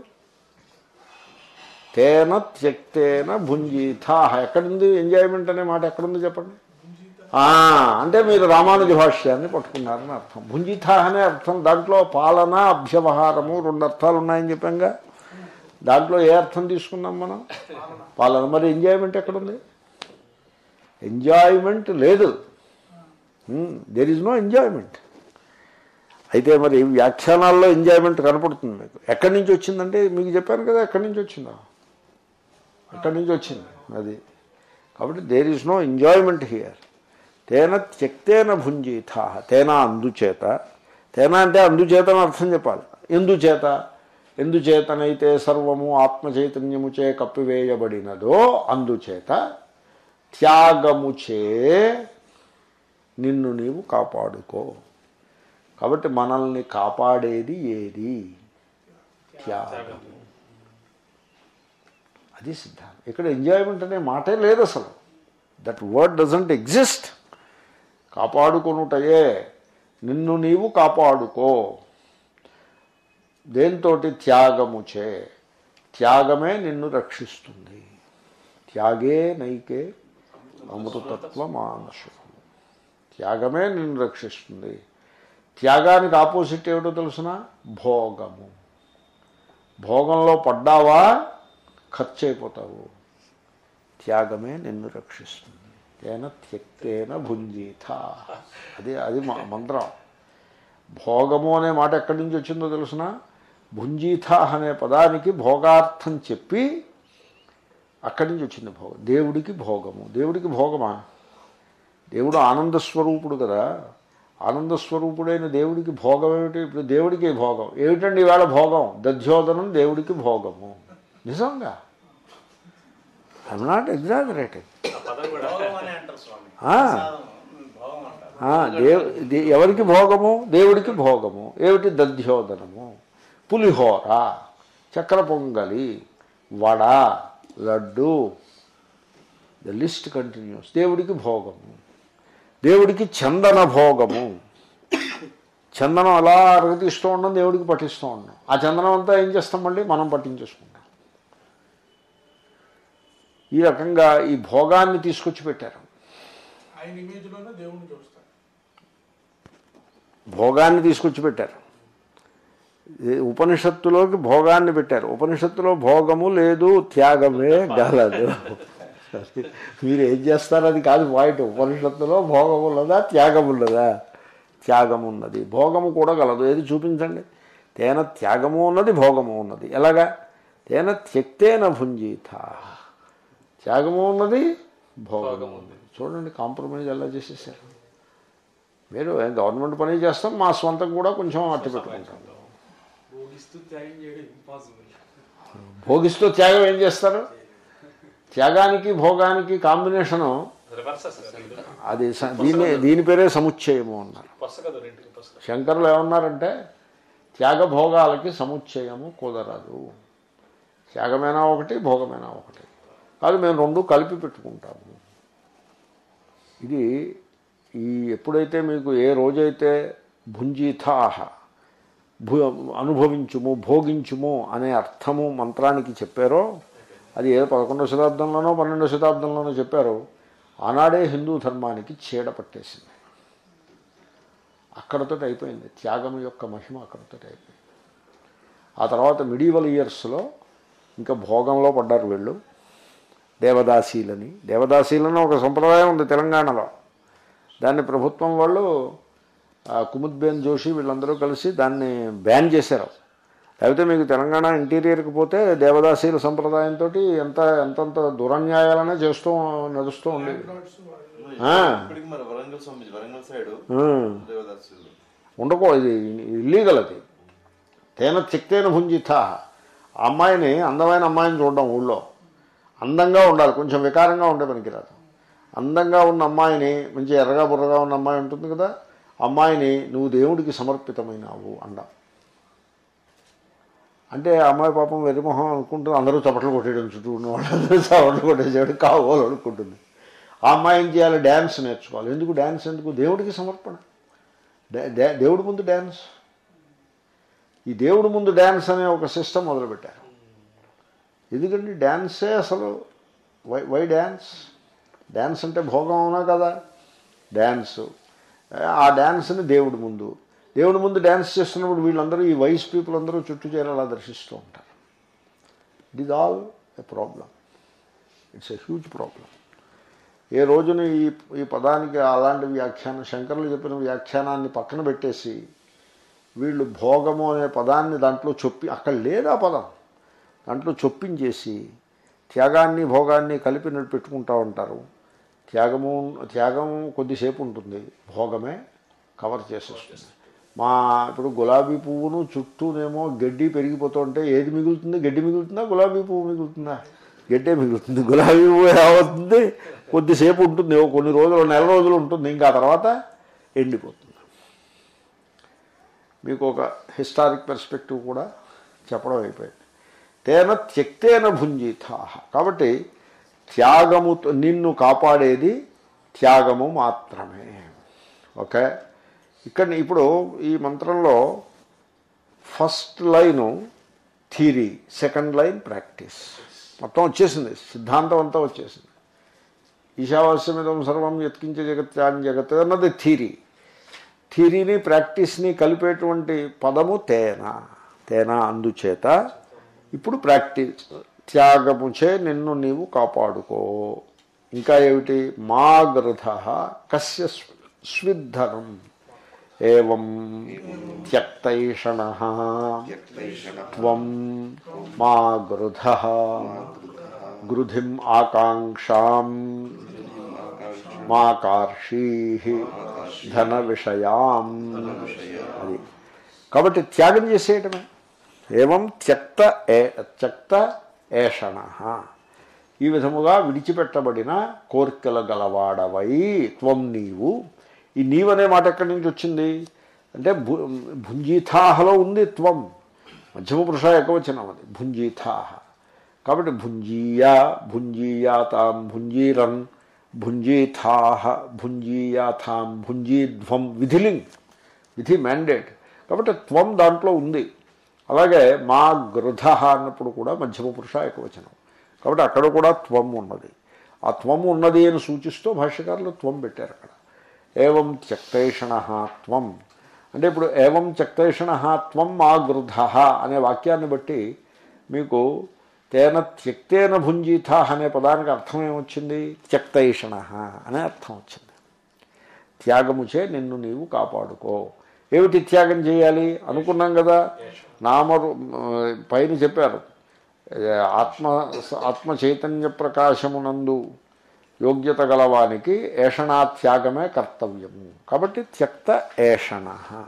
తేన త్యక్తేన భుంజీథాహ ఎక్కడుంది ఎంజాయ్మెంట్ అనే మాట ఎక్కడుంది చెప్పండి ఆ, అంటే మీరు రామానుజ భాష్యాన్ని పట్టుకున్నారని అర్థం భుంజిత అనే అర్థం దాంట్లో పాలన అభ్యవహారము రెండు అర్థాలు ఉన్నాయని చెప్పాంగా దాంట్లో ఏ అర్థం తీసుకున్నాం మనం పాలన మరి ఎంజాయ్మెంట్ ఎక్కడుంది ఎంజాయ్మెంట్ లేదు దెర్ ఈజ్ నో ఎంజాయ్మెంట్ అయితే మరి వ్యాఖ్యానాల్లో ఎంజాయ్మెంట్ కనపడుతుంది మీకు ఎక్కడి నుంచి వచ్చిందంటే మీకు చెప్పాను కదా ఎక్కడి నుంచి వచ్చిందా ఎక్కడి నుంచి వచ్చింది అది కాబట్టి there is no enjoyment here తేన త్యక్తేన భుంజీత తేన అందుచేత తేన అంటే అందుచేత అని అర్థం చెప్పాలి ఎందుచేత ఎందుచేతనైతే సర్వము ఆత్మ చైతన్యముచే కప్పివేయబడినదో అందుచేత త్యాగముచే నిన్ను నీవు కాపాడుకో కాబట్టి మనల్ని కాపాడేది ఏది త్యాగము అది సిద్ధాంతం ఇక్కడ ఎంజాయ్మెంట్ అనే మాటే లేదు అసలు దట్ వర్డ్ డజంట్ ఎగ్జిస్ట్ కాపాడుకొనుటయే నిన్ను నీవు కాపాడుకో దేంతోటి త్యాగముచే త్యాగమే నిన్ను రక్షిస్తుంది త్యాగే నైకే అమృతత్వ మానసు త్యాగమే నిన్ను రక్షిస్తుంది త్యాగానికి ఆపోజిట్ ఏమిటో తెలుసిన భోగము భోగంలో పడ్డావా ఖర్చు అయిపోతావు త్యాగమే నిన్ను రక్షిస్తుంది తేన త్యక్తేన భుంజీత అది అది మా- మంత్రం భోగము అనే మాట ఎక్కడి నుంచి వచ్చిందో తెలుసిన భుంజీత అనే పదానికి భోగార్థం చెప్పి అక్కడి నుంచి వచ్చింది భోగం దేవుడికి భోగము దేవుడికి భోగమా దేవుడు ఆనంద స్వరూపుడు కదా ఆనంద స్వరూపుడైన దేవుడికి భోగం ఏమిటి ఇప్పుడు దేవుడికి భోగం ఏమిటండి ఈవేళ భోగం దధ్యోదనం దేవుడికి భోగము నిజంగా ఐఎమ్ నాట్ ఎగ్జాగరేటింగ్ ఆ పదం కూడా భోగం అని అంటారు స్వామి ఆ. భోగం అంటారు దేవ్ దే- ఎవరికి భోగము దేవుడికి భోగము ఏమిటి దధ్యోదనము పులిహోర చక్ర పొంగలి vada laddu the list continues దేవుడికి భోగము దేవుడికి చందన భోగము చందనం అలా అరగతీస్తూ ఉండడం దేవుడికి పట్టిస్తూ ఉండడం ఆ చందనం అంతా ఏం చేస్తాం మళ్ళీ మనం పట్టించేసుకుంటాం ఈ రకంగా ఈ భోగాన్ని తీసుకొచ్చి పెట్టారు ఆయన ఇమేజ్ లోనే దేవుణ్ణి చూస్తారు భోగాన్ని తీసుకొచ్చి పెట్టారు ఈ ఉపనిషత్తులోకి భోగాన్ని పెట్టారు ఉపనిషత్తులో భోగము లేదు త్యాగమే గలదు మీరు ఏం చేస్తారు అది కాదు పాయింట్ ఉపనిషత్తులో భోగం ఉన్నదా త్యాగం ఉన్నదా త్యాగం ఉన్నది భోగము కూడా గలదు ఏది చూపించండి తేన త్యాగము ఉన్నది భోగము ఉన్నది ఎలాగా తేన త్యక్తేన భుంజీత త్యాగము ఉన్నది భోగము ఉన్నది చూడండి కాంప్రమైజ్ ఎలా చేసేసారు మీరు ఏం గవర్నమెంట్ పని చేస్తాం మా స్వంతం కూడా కొంచెం అట్టు పెట్టుకుంటాం భోగిస్తూ త్యాగం చేయడం ఇంపాసిబుల్ భోగిస్తూ త్యాగం ఏం చేస్తారు త్యాగానికి భోగానికి కాంబినేషను రివర్స్ అసలు అది స- దీని దీని పేరే సముచ్చయము అన్నారు పస్స కదా రెండుకి పస్స శంకరులు ఏమన్నారంటే త్యాగభోగాలకి సముచ్చయము కుదరదు త్యాగమైనా ఒకటి భోగమైనా ఒకటి కాదు మేము రెండు కలిపి పెట్టుకుంటాము ఇది ఈ ఎప్పుడైతే మీకు ఏ రోజైతే భుంజీథాహ భూ అనుభవించుము భోగించుము అనే అర్థము మంత్రానికి చెప్పారో అది ఏ పదకొండవ శతాబ్దంలోనో పన్నెండవ శతాబ్దంలోనో చెప్పారో ఆనాడే హిందూ ధర్మానికి చీడ పట్టేసింది అక్కడతో అయిపోయింది త్యాగం యొక్క మహిమ అక్కడతో అయిపోయింది ఆ తర్వాత మిడీవల్ ఇయర్స్లో ఇంకా భోగంలో పడ్డారు వీళ్ళు దేవదాసీలని దేవదాసీలని ఒక సంప్రదాయం ఉంది తెలంగాణలో దాన్ని ప్రభుత్వం వాళ్ళు ఆ, కుముద్బేన్ జోషి వీళ్ళందరూ కలిసి దాన్ని బ్యాన్ చేశారు లేకపోతే మీకు తెలంగాణ ఇంటీరియర్కి పోతే దేవదాసీల సంప్రదాయంతో ఎంత ఎంతంత దురన్యాయాలనే చేస్తూ నడుస్తూ ఉండేది లార్డ్స్ వాళ్ళు ఆ. ఇప్పటికి మన వరంగల్ స్వామి వరంగల్ సైడ్ ఉమ్. దేవదాసులు ఉండకో ఇది ఇల్లీగల్ అది తేన చిక్తేన భుంజిత ఆ అమ్మాయిని అందమైన అమ్మాయిని చూడడం ఊళ్ళో అందంగా ఉండాలి కొంచెం వికారంగా ఉండే పనికిరాదు అందంగా ఉన్న అమ్మాయిని మంచి ఎర్రగా బుర్రగా ఉన్న అమ్మాయి ఉంటుంది కదా అమ్మాయిని నువ్వు దేవుడికి సమర్పితమైనావు అండం అంటే ఆ అమ్మాయి పాపం వెరిమొహం అనుకుంటూ అందరూ చప్పట్లు కొట్టేయడం చుట్టూ ఉన్న వాళ్ళందరూ చప్పట్లు కొట్టేసాడు కావాలి అనుకుంటుంది ఆ అమ్మాయి ఏం చేయాలి డ్యాన్స్ నేర్చుకోవాలి ఎందుకు డ్యాన్స్ ఎందుకు దేవుడికి సమర్పణ డే- డే- దేవుడి ముందు డ్యాన్స్ ఈ దేవుడి ముందు డ్యాన్స్ అనే ఒక సిస్టమ్ మొదలుపెట్టారు ఎందుకంటే డ్యాన్సే అసలు వై వై డ్యాన్స్ డ్యాన్స్ అంటే భోగం అవునా కదా డ్యాన్స్ ఆ డ్యాన్స్ని దేవుడి ముందు దేవుడి ముందు డ్యాన్స్ చేస్తున్నప్పుడు వీళ్ళందరూ ఈ వయసు పీపుల్ అందరూ చుట్టూ చేరేలా దర్శిస్తూ ఉంటారు it is all a problem it's a huge problem ఏ రోజున ఈ ఈ పదానికి అలాంటి వ్యాఖ్యానం శంకరులు చెప్పిన వ్యాఖ్యానాన్ని పక్కన పెట్టేసి వీళ్ళు భోగము అనే పదాన్ని దాంట్లో చొప్పి అక్కడ లేదా పదం దాంట్లో చొప్పించేసి త్యాగాన్ని భోగాన్ని కలిపి నడు పెట్టుకుంటూ ఉంటారు త్యాగము త్యాగం కొద్దిసేపు ఉంటుంది భోగమే కవర్ చేసేస్తుంది మా ఇప్పుడు గులాబీ పువ్వును చుట్టూనేమో గడ్డి పెరిగిపోతుంటే ఏది మిగులుతుంది గడ్డి మిగులుతుందా గులాబీ పువ్వు మిగులుతుందా గడ్డే మిగులుతుంది గులాబీ పువ్వు ఏమవుతుంది కొద్దిసేపు ఉంటుంది ఓ కొన్ని రోజులు నెల రోజులు ఉంటుంది ఇంకా ఆ తర్వాత ఎండిపోతుంది మీకు ఒక హిస్టారిక్ పర్స్పెక్టివ్ కూడా చెప్పడం అయిపోయింది తేన త్యక్తేన భుంజితా కాబట్టి త్యాగముతో నిన్ను కాపాడేది త్యాగము మాత్రమే ఓకే ఇక్కడ ఇప్పుడు ఈ మంత్రంలో first line theory second line practice మొత్తం వచ్చేసింది సిద్ధాంతం అంతా వచ్చేసింది ఈశావాస్యమిదం సర్వం ఎత్కించే జగత్యాన్ని జగత్ అన్నది థీరీ థీరీని ప్రాక్టీస్ని కలిపేటువంటి పదము తేన తేన అందుచేత ఇప్పుడు ప్రాక్టీస్ త్యాగముచే నిన్ను నీవు కాపాడుకో ఇంకా ఏమిటి మా గృధ కస్య స్వ- స్విద్ధనం ఏం త్యక్తైషణ త్వం మా గృధ గృధిం ఆకాంక్షాం మా కార్షీ ధన విషయాం అది కాబట్టి త్యాగం చేసేయటమే ఏవం త్యక్త ఏ త్యక్త ఏషణ ఈ విధముగా విడిచిపెట్టబడిన కోరికల గలవాడవై త్వం నీవు ఈ నీవనే మాట ఎక్కడి నుంచి వచ్చింది అంటే భు భుంజీథాహలో ఉంది త్వం మధ్యమ పురుష ఏకవచనం అది భుంజీథాహ కాబట్టి భుంజీయా భుంజీయాతాం భుంజీరన్ భుంజీథాహ భుంజీయాథాం భుంజీధ్వం విధిలింగ్ విధి మ్యాండేట్ కాబట్టి త్వం దాంట్లో ఉంది అలాగే మా గృధ అన్నప్పుడు కూడా మధ్యమ పురుష ఏకవచనం కాబట్టి అక్కడ కూడా త్వం ఉన్నది ఆ త్వం ఉన్నది అని సూచిస్తూ భాష్యకారులు త్వం పెట్టారు అక్కడ ఏవం త్యక్తేషణ త్వం అంటే ఇప్పుడు ఏవం త్యక్తేషణ త్వం మా గృధ అనే వాక్యాన్ని బట్టి మీకు తేన త్యక్తేన భుంజీత అనే పదానికి అర్థం ఏమొచ్చింది త్యక్తైషణ అనే అర్థం వచ్చింది త్యాగముచే నిన్ను నీవు కాపాడుకో ఏమిటి త్యాగం చేయాలి అనుకున్నాం కదా నామరు పైన చెప్పారు ఏ, ఆత్మ ఆత్మ చైతన్య ప్రకాశమునందు యోగ్యత గలవానికి ఏషణా త్యాగమే కర్తవ్యము కాబట్టి త్యక్త ఏషణ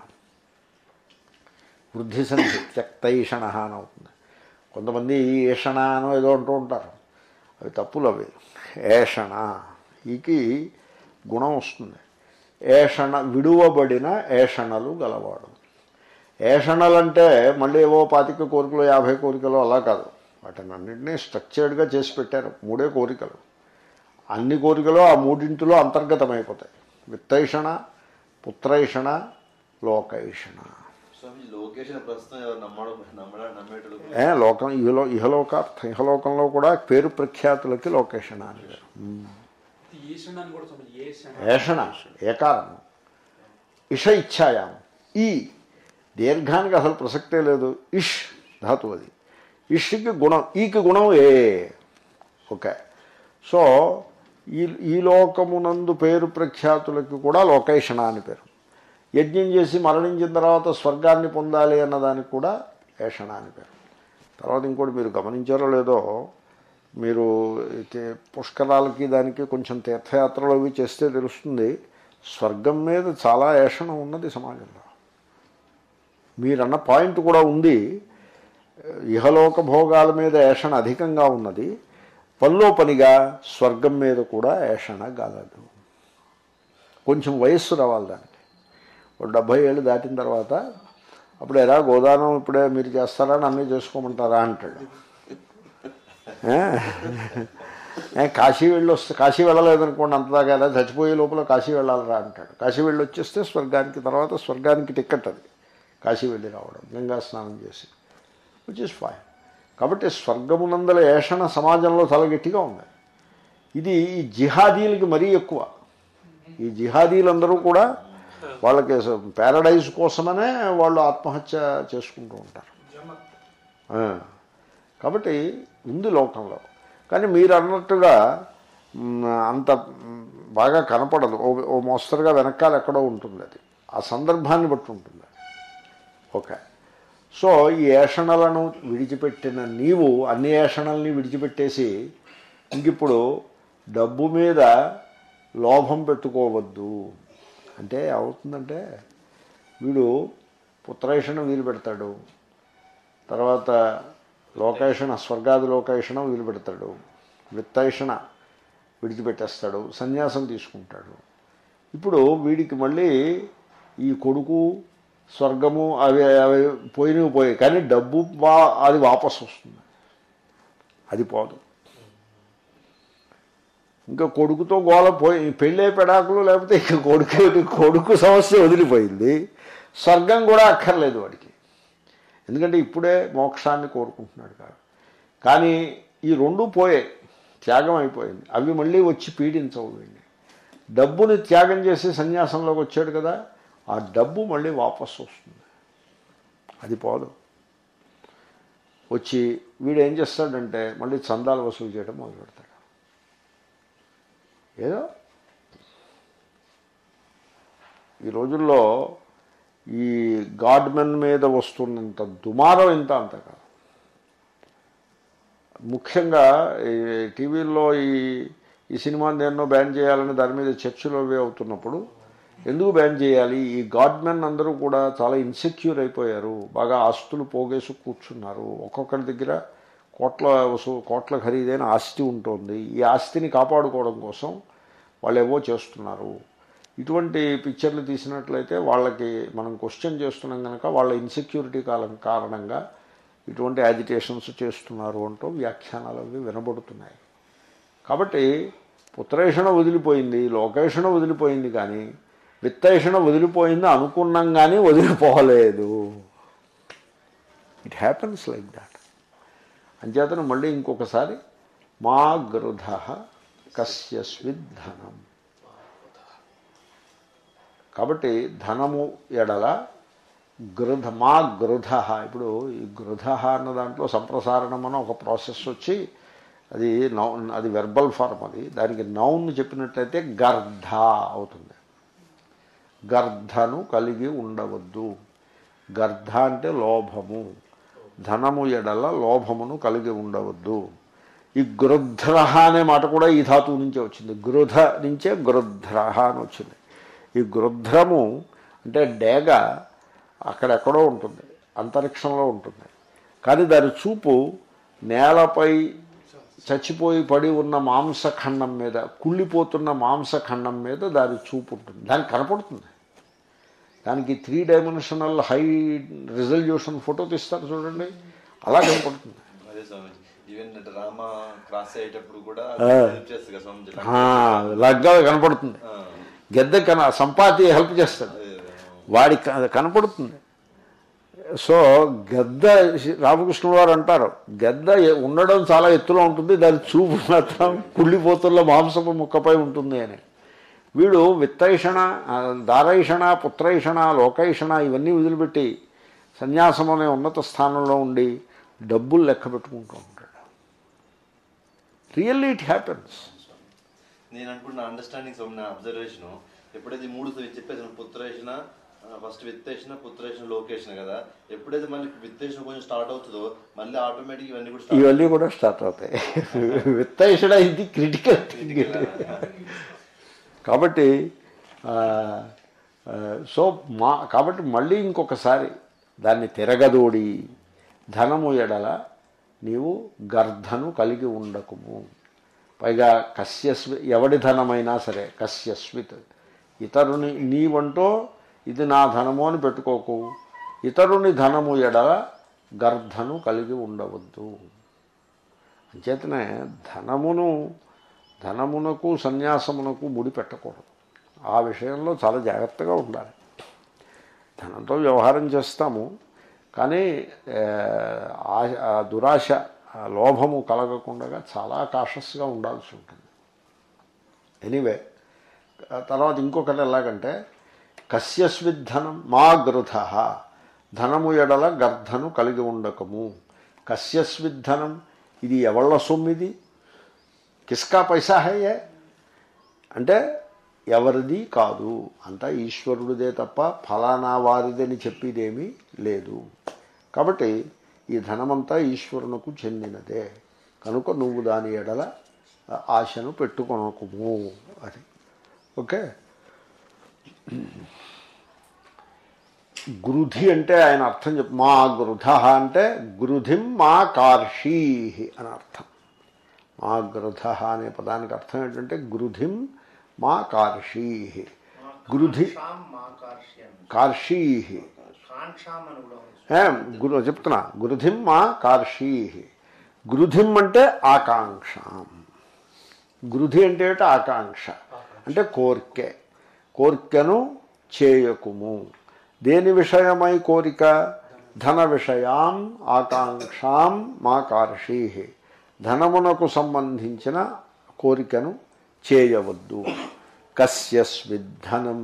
వృద్ధి సంధి త్యక్తైషణ అని అవుతుంది కొంతమంది ఏషణ అనో ఏదో అంటూ ఉంటారు అవి తప్పులు అవి ఏషణ ఈకి గుణం వస్తుంది ఏషణ విడువబడిన ఏషణలు గలవాడు ఏషణలంటే మళ్ళీ ఏవో పాతిక కోరికలు యాభై కోరికలు అలా కాదు వాటిని అన్నింటినీ స్ట్రక్చర్డ్గా చేసి పెట్టారు మూడే కోరికలు అన్ని కోరికలు ఆ మూడింటిలో అంతర్గతమైపోతాయి విత్తైషణ పుత్రైషణ లోకైషణ స్వామి లోకేషన్ ప్రస్తుతం ఎవరు నమ్మడం నమ్మడా నమ్మేటోళ్ళు ఏ లోకం ఇహలో ఇహలోకార్థ ఇహలోకంలో కూడా పేరు ప్రఖ్యాతులకి లోకేషణ అని పేరు ఈషన్ అని కూడా చూడండి ఏషన్ ఏషణ ఏకారము ఇష ఇచ్ఛాయాం ఈ దీర్ఘానికి అసలు ప్రసక్తే లేదు ఇష్ ధాతు అది ఇష్కి గుణం ఈకి గుణం ఏ ఓకే సో ఈ ఈ లోకమునందు పేరు ప్రఖ్యాతులకి కూడా లోకేషణ అని పేరు యజ్ఞం చేసి మరణించిన తర్వాత స్వర్గాన్ని పొందాలి అన్నదానికి కూడా ఏషణ అని పేరు తర్వాత ఇంకోటి మీరు గమనించారో లేదో మీరు అయితే పుష్కరాలకి దానికి కొంచెం తీర్థయాత్రలు అవి చేస్తే తెలుస్తుంది స్వర్గం మీద చాలా ఏషణ ఉన్నది సమాజంలో మీరన్న పాయింట్ కూడా ఉంది ఇహలోక భోగాల మీద ఏషణ అధికంగా ఉన్నది పనిలో పనిగా స్వర్గం మీద కూడా ఏషణ గలదు కొంచెం వయస్సు రావాలి దానికి ఒక డెబ్భై ఏళ్ళు దాటిన తర్వాత అప్పుడు ఎరా గోదానం ఇప్పుడే మీరు చేస్తారా అని అన్నీ చేసుకోమంటారా అంటాడు ఏ? ఏ, కాశీ వెళ్ళి వస్తే కాశీ వెళ్ళలేదనుకోండి అంతదాకా ఎలా చచ్చిపోయే లోపల కాశీ వెళ్ళాలరా అంటాడు కాశీ వెళ్ళి వచ్చేస్తే స్వర్గానికి తర్వాత స్వర్గానికి టిక్కెట్ అది కాశీ వెళ్ళి రావడం గంగా స్నానం చేసి విచ్ ఇస్ ఫైన్ కాబట్టి స్వర్గమునందల ఏషణ సమాజంలో చాలా గట్టిగా ఉంది ఇది ఈ జిహాదీలకి మరీ ఎక్కువ ఈ జిహాదీలందరూ కూడా వాళ్ళకి ప్యారడైజ్ కోసమనే వాళ్ళు ఆత్మహత్య చేసుకుంటూ ఉంటారు ఆ. కాబట్టి ఉంది లోకంలో కానీ మీరు అన్నట్టుగా మ్, అంత మ్, బాగా కనపడదు ఓ ఓ మోస్తరుగా వెనకాల ఎక్కడో ఉంటుంది అది ఆ సందర్భాన్ని బట్టి ఉంటుంది ఓకే సో ఈ ఏషణలను విడిచిపెట్టిన నీవు అన్ని ఏషణల్ని విడిచిపెట్టేసి ఇంకిప్పుడు డబ్బు మీద లోభం పెట్టుకోవద్దు అంటే అవుతుందంటే వీడు పుత్రేషణ వీలు పెడతాడు తర్వాత లోకేషణ స్వర్గాది లోకేషణ వీలు పెడతాడు విత్తైషణ విడిచిపెట్టేస్తాడు సన్యాసం తీసుకుంటాడు ఇప్పుడు వీడికి మళ్ళీ ఈ కొడుకు స్వర్గము అవి అవి పోయినవి పోయాయి కానీ డబ్బు వా అది వాపసు వస్తుంది అది పోదు ఇంకా కొడుకుతో గోల పోయి పెళ్ళే పెడాకులు లేకపోతే ఇక కొడుకు కొడుకు సమస్య వదిలిపోయింది స్వర్గం కూడా అక్కర్లేదు వాడికి ఎందుకంటే ఇప్పుడే మోక్షాన్ని కోరుకుంటున్నాడు కాదు కానీ ఈ రెండు పోయాయి త్యాగం అయిపోయింది అవి మళ్ళీ వచ్చి పీడించవు వీడిని డబ్బుని త్యాగం చేసి సన్యాసంలోకి వచ్చాడు కదా ఆ డబ్బు మళ్ళీ వాపసు వస్తుంది అది పోదు వచ్చి వీడు ఏం చేస్తాడంటే మళ్ళీ చందాలు వసూలు చేయడం మొదలు పెడతాడు ఏదో ఈ రోజుల్లో ఈ గాడ్మెన్ మీద వస్తున్నంత దుమారం ఇంత అంత కాదు ముఖ్యంగా ఈ టీవీల్లో ఈ ఈ సినిమాని దేన్నో బ్యాన్ చేయాలని దాని మీద చర్చలు అవి అవుతున్నప్పుడు ఎందుకు బ్యాన్ చేయాలి ఈ గాడ్మెన్ అందరూ కూడా చాలా ఇన్సెక్యూర్ అయిపోయారు బాగా ఆస్తులు పోగేసి కూర్చున్నారు ఒక్కొక్కరి దగ్గర కోట్ల వసు కోట్ల ఖరీదైన ఆస్తి ఉంటుంది ఈ ఆస్తిని కాపాడుకోవడం కోసం వాళ్ళు ఏవో చేస్తున్నారు ఇటువంటి పిక్చర్లు తీసినట్లయితే వాళ్ళకి మనం క్వశ్చన్ చేస్తున్నాం కనుక వాళ్ళ ఇన్సెక్యూరిటీ కాలం కారణంగా ఇటువంటి యాజిటేషన్స్ చేస్తున్నారు అంటూ వ్యాఖ్యానాలు అవి వినబడుతున్నాయి కాబట్టి పుత్రేషణ వదిలిపోయింది లోకేషణ వదిలిపోయింది కానీ విత్తేషణ వదిలిపోయింది అనుకున్నాం కానీ వదిలిపోలేదు ఇట్ హ్యాపెన్స్ లైక్ దాట్ అంచేతను మళ్ళీ ఇంకొకసారి మా గృధ కస్యస్విద్ ధనం కాబట్టి ధనము ఎడల గృధ మా గృధ ఇప్పుడు ఈ గృధ అన్న దాంట్లో సంప్రసారణం అని ఒక ప్రాసెస్ వచ్చి అది నౌన్ అది వెర్బల్ ఫార్మ్ అది దానికి నౌన్ చెప్పినట్లయితే గర్ధ అవుతుంది గర్ధను కలిగి ఉండవద్దు గర్ధ అంటే లోభము ధనము ఎడల లోభమును కలిగి ఉండవద్దు ఈ గృధ్ర అనే మాట కూడా ఈ ధాతువు నుంచే వచ్చింది గృధ నుంచే గృధ్ర అని వచ్చింది ఈ గృధ్రము అంటే డేగ అక్కడెక్కడో ఉంటుంది అంతరిక్షంలో ఉంటుంది కానీ దాని చూపు నేలపై చచ్చిపోయి పడి ఉన్న మాంసఖండం మీద కుళ్ళిపోతున్న మాంసఖండం మీద దాని చూపు ఉంటుంది దానికి కనపడుతుంది దానికి three dimensional high resolution photo తీస్తారు చూడండి అలా కనపడుతుంది అదే స్వామిజీ ఈవెన్ రామ క్రాస్ అయ్యేటప్పుడు కూడా ఆ. help చేస్తుంది కదా స్వామిజీ ఆ, లగ్గా కనపడుతుంది ఆ, గెద్ద కన సంపాతి హెల్ప్ చేస్తాడు అదే, అదే. వాడి క- కనపడుతుంది సో గద్ద రామకృష్ణ వారు అంటారు గద్ద ఎ- ఉండడం చాలా ఎత్తులో ఉంటుంది దాని చూపు మాత్రం కుళ్ళిపోతున్న మాంసపు ముక్కపై ఉంటుంది అని వీడు విత్తైషణ ఆ, దారైషణ పుత్రైషణ లోకైషణ ఇవన్నీ వదిలిపెట్టి సన్యాసం అనే ఉన్నత స్థానంలో ఉండి డబ్బులు లెక్క పెట్టుకుంటూ ఉంటాడు రియల్లీ ఇట్ హ్యాపెన్స్ నేను అనుకుంటున్న అండర్స్టాండింగ్ స్వామి నా అబ్జర్వేషన్ ఎప్పుడైతే ఈ మూడు చెప్పేసిన పుత్రేషణ ఫస్ట్ విత్తేషణ పుత్రేషణ లోకేషణ కదా ఎప్పుడైతే మళ్ళీ విత్తేషణ కొంచెం స్టార్ట్ అవుతుందో మళ్ళీ ఆటోమేటిక్ ఇవన్నీ కూడా స్టార్ట్ ఇవన్నీ కూడా స్టార్ట్ అవుతాయి విత్తైషణ ఇది క్రిటికల్ థింగ్ కాబట్టి ఆ, ఆ, సో మా కాబట్టి మళ్ళీ ఇంకొకసారి దాన్ని తిరగదోడి ధనము ఎడల నీవు గర్ధను కలిగి ఉండకుము పైగా కస్యస్వి ఎవడి ధనమైనా సరే కస్యస్విత్ ఇతరుని నీవంటో ఇది నా ధనము అని పెట్టుకోకు ఇతరుని ధనము ఎడల గర్ధను కలిగి ఉండవద్దు అంచేతనే ధనమును ధనమునకు సన్యాసమునకు ముడి పెట్టకూడదు ఆ విషయంలో చాలా జాగ్రత్తగా ఉండాలి ధనంతో వ్యవహారం చేస్తాము కానీ ఏ, ఆ- ఆ దురాశ ఆ లోభము కలగకుండా చాలా కాషస్గా ఉండాల్సి ఉంటుంది ఎనీవే తర్వాత ఇంకొకటి ఎలాగంటే కస్యస్విద్ధనం మా గృధ ధనము ఎడల గర్ధను కలిగి ఉండకము కస్యస్విద్ధనం ఇది ఎవళ్ళ సొమ్మిది కిస్కా పైసా హయ్యే అంటే ఎవరిది కాదు అంతా ఈశ్వరుడిదే తప్ప ఫలానా వారిదని చెప్పేదేమీ లేదు కాబట్టి ఈ ధనమంతా ఈశ్వరునకు చెందినదే కనుక నువ్వు దాని ఎడల ఆశను పెట్టుకొనకుము అని ఓకే గృధి అంటే ఆయన అర్థం చెప్ మా గృధ అంటే గృధిం మా కార్షీ అని అర్థం మా గృధ అనే పదానికి అర్థం ఏంటంటే గృధిం మా కార్షీ గృధి కాంక్షాం మా కార్ష్యం కార్షీ కాంక్షాం అని కూడా ఉంది. ఏం గురు చెప్తున్నా గృధిం మా కార్షీ గృధిం అంటే ఆకాంక్షాం గృధి అంటే ఏంటి? ఆకాంక్ష అంటే కోరికే కోరికను చేయకుము దేని విషయమై కోరిక ధన విషయాం ఆకాంక్షాం మా కార్షీ ధనమునకు సంబంధించిన కోరికను చేయవద్దు కస్యస్విద్ధనం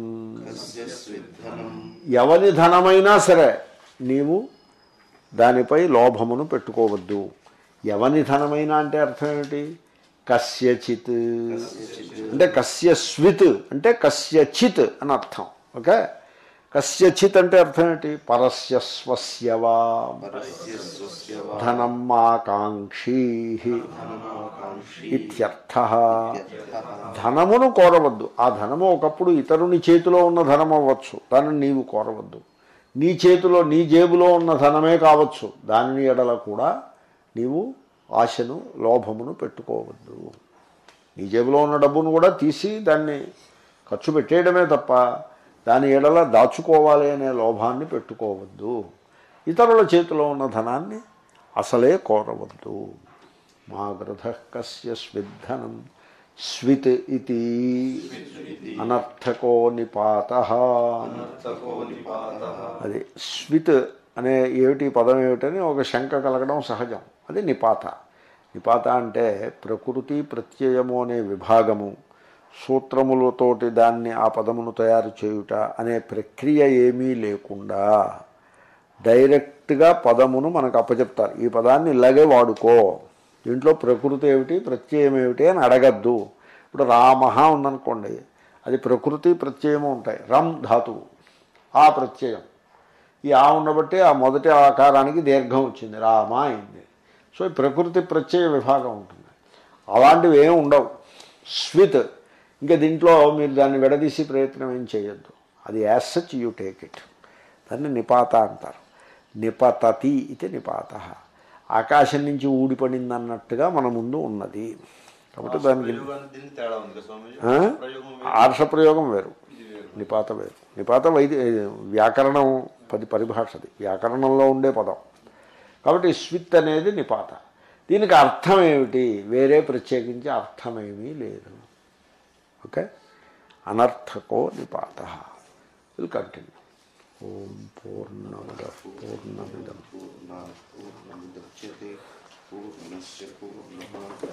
ఎవరి ధనమైనా సరే నీవు దానిపై లోభమును పెట్టుకోవద్దు ఎవని ధనమైనా అంటే అర్థం ఏమిటి కస్యచిత్ అంటే కస్యస్విత్ అంటే కస్యచిత్ అని అర్థం ఓకే కస్యచిత్ అంటే అర్థం ఏంటి పరస్య స్వస్యవా ధనం మాకాంక్షీ ఇత్యర్థ ధనమును కోరవద్దు ఆ ధనము ఒకప్పుడు ఇతరుని చేతిలో ఉన్న ధనం అవ్వచ్చు దానిని నీవు కోరవద్దు నీ చేతిలో నీ జేబులో ఉన్న ధనమే కావచ్చు దానిని ఎడల కూడా నీవు ఆశను లోభమును పెట్టుకోవద్దు నీ జేబులో ఉన్న డబ్బును కూడా తీసి దాన్ని ఖర్చు పెట్టేయడమే తప్ప దాని ఎడల దాచుకోవాలి అనే లోభాన్ని పెట్టుకోవద్దు ఇతరుల చేతిలో ఉన్న ధనాన్ని అసలే కోరవద్దు మా గృధ కస్య స్విద్ధనం స్విత్ ఇది అనర్థకో నిపాత అనర్థకో నిపాతః. అది స్విత్ అనే ఏమిటి పదం ఏమిటని ఒక శంక కలగడం సహజం అది నిపాత నిపాత అంటే ప్రకృతి ప్రత్యయము అనే విభాగము సూత్రములతోటి దాన్ని ఆ పదమును తయారు చేయుట అనే ప్రక్రియ ఏమీ లేకుండా డైరెక్ట్గా పదమును మనకు అప్పచెప్తారు ఈ పదాన్ని ఇలాగే వాడుకో దీంట్లో ప్రకృతి ఏమిటి ప్రత్యయం ఏమిటి అని అడగద్దు ఇప్పుడు రామహ ఉందనుకోండి అది ప్రకృతి ప్రత్యయము ఉంటాయి రమ్ ధాతువు ఆ ప్రత్యయం ఈ ఆ ఉండబట్టి ఆ మొదటి ఆకారానికి దీర్ఘం వచ్చింది రామ అయింది సో ఈ ప్రకృతి ప్రత్యయ విభాగం ఉంటుంది అలాంటివి ఏమి ఉండవు స్విత్ ఇంకా దీంట్లో మీరు దాన్ని విడదీసి ప్రయత్నం ఏం చేయొద్దు అది as such you take it దాన్ని నిపాత అంటారు నిపతతి ఇది నిపాత ఆకాశం నుంచి ఊడిపడింది అన్నట్టుగా మన ముందు ఉన్నది కాబట్టి దానికి ప్రయోగానికి దీనికి తేడా ఉంది కదా స్వామీజీ ఆ? ప్రయోగం ఆర్ష ప్రయోగం వేరు ఇది వేరు. నిపాత వేరు నిపాత వైద్య వ్యాకరణం పది పరిభాషది వ్యాకరణంలో ఉండే పదం కాబట్టి స్విత్ అనేది నిపాత దీనికి అర్థం ఏమిటి వేరే ప్రత్యేకించి అర్థమేమీ లేదు ఓకే అనర్థకో నిపాత విల్ కంటిన్యూ ఓం పూర్ణముద పూర్ణమిదం పూర్ణాత్ పూర్ణముదచ్యతే పూర్ణస్య పూర్ణమాదాయ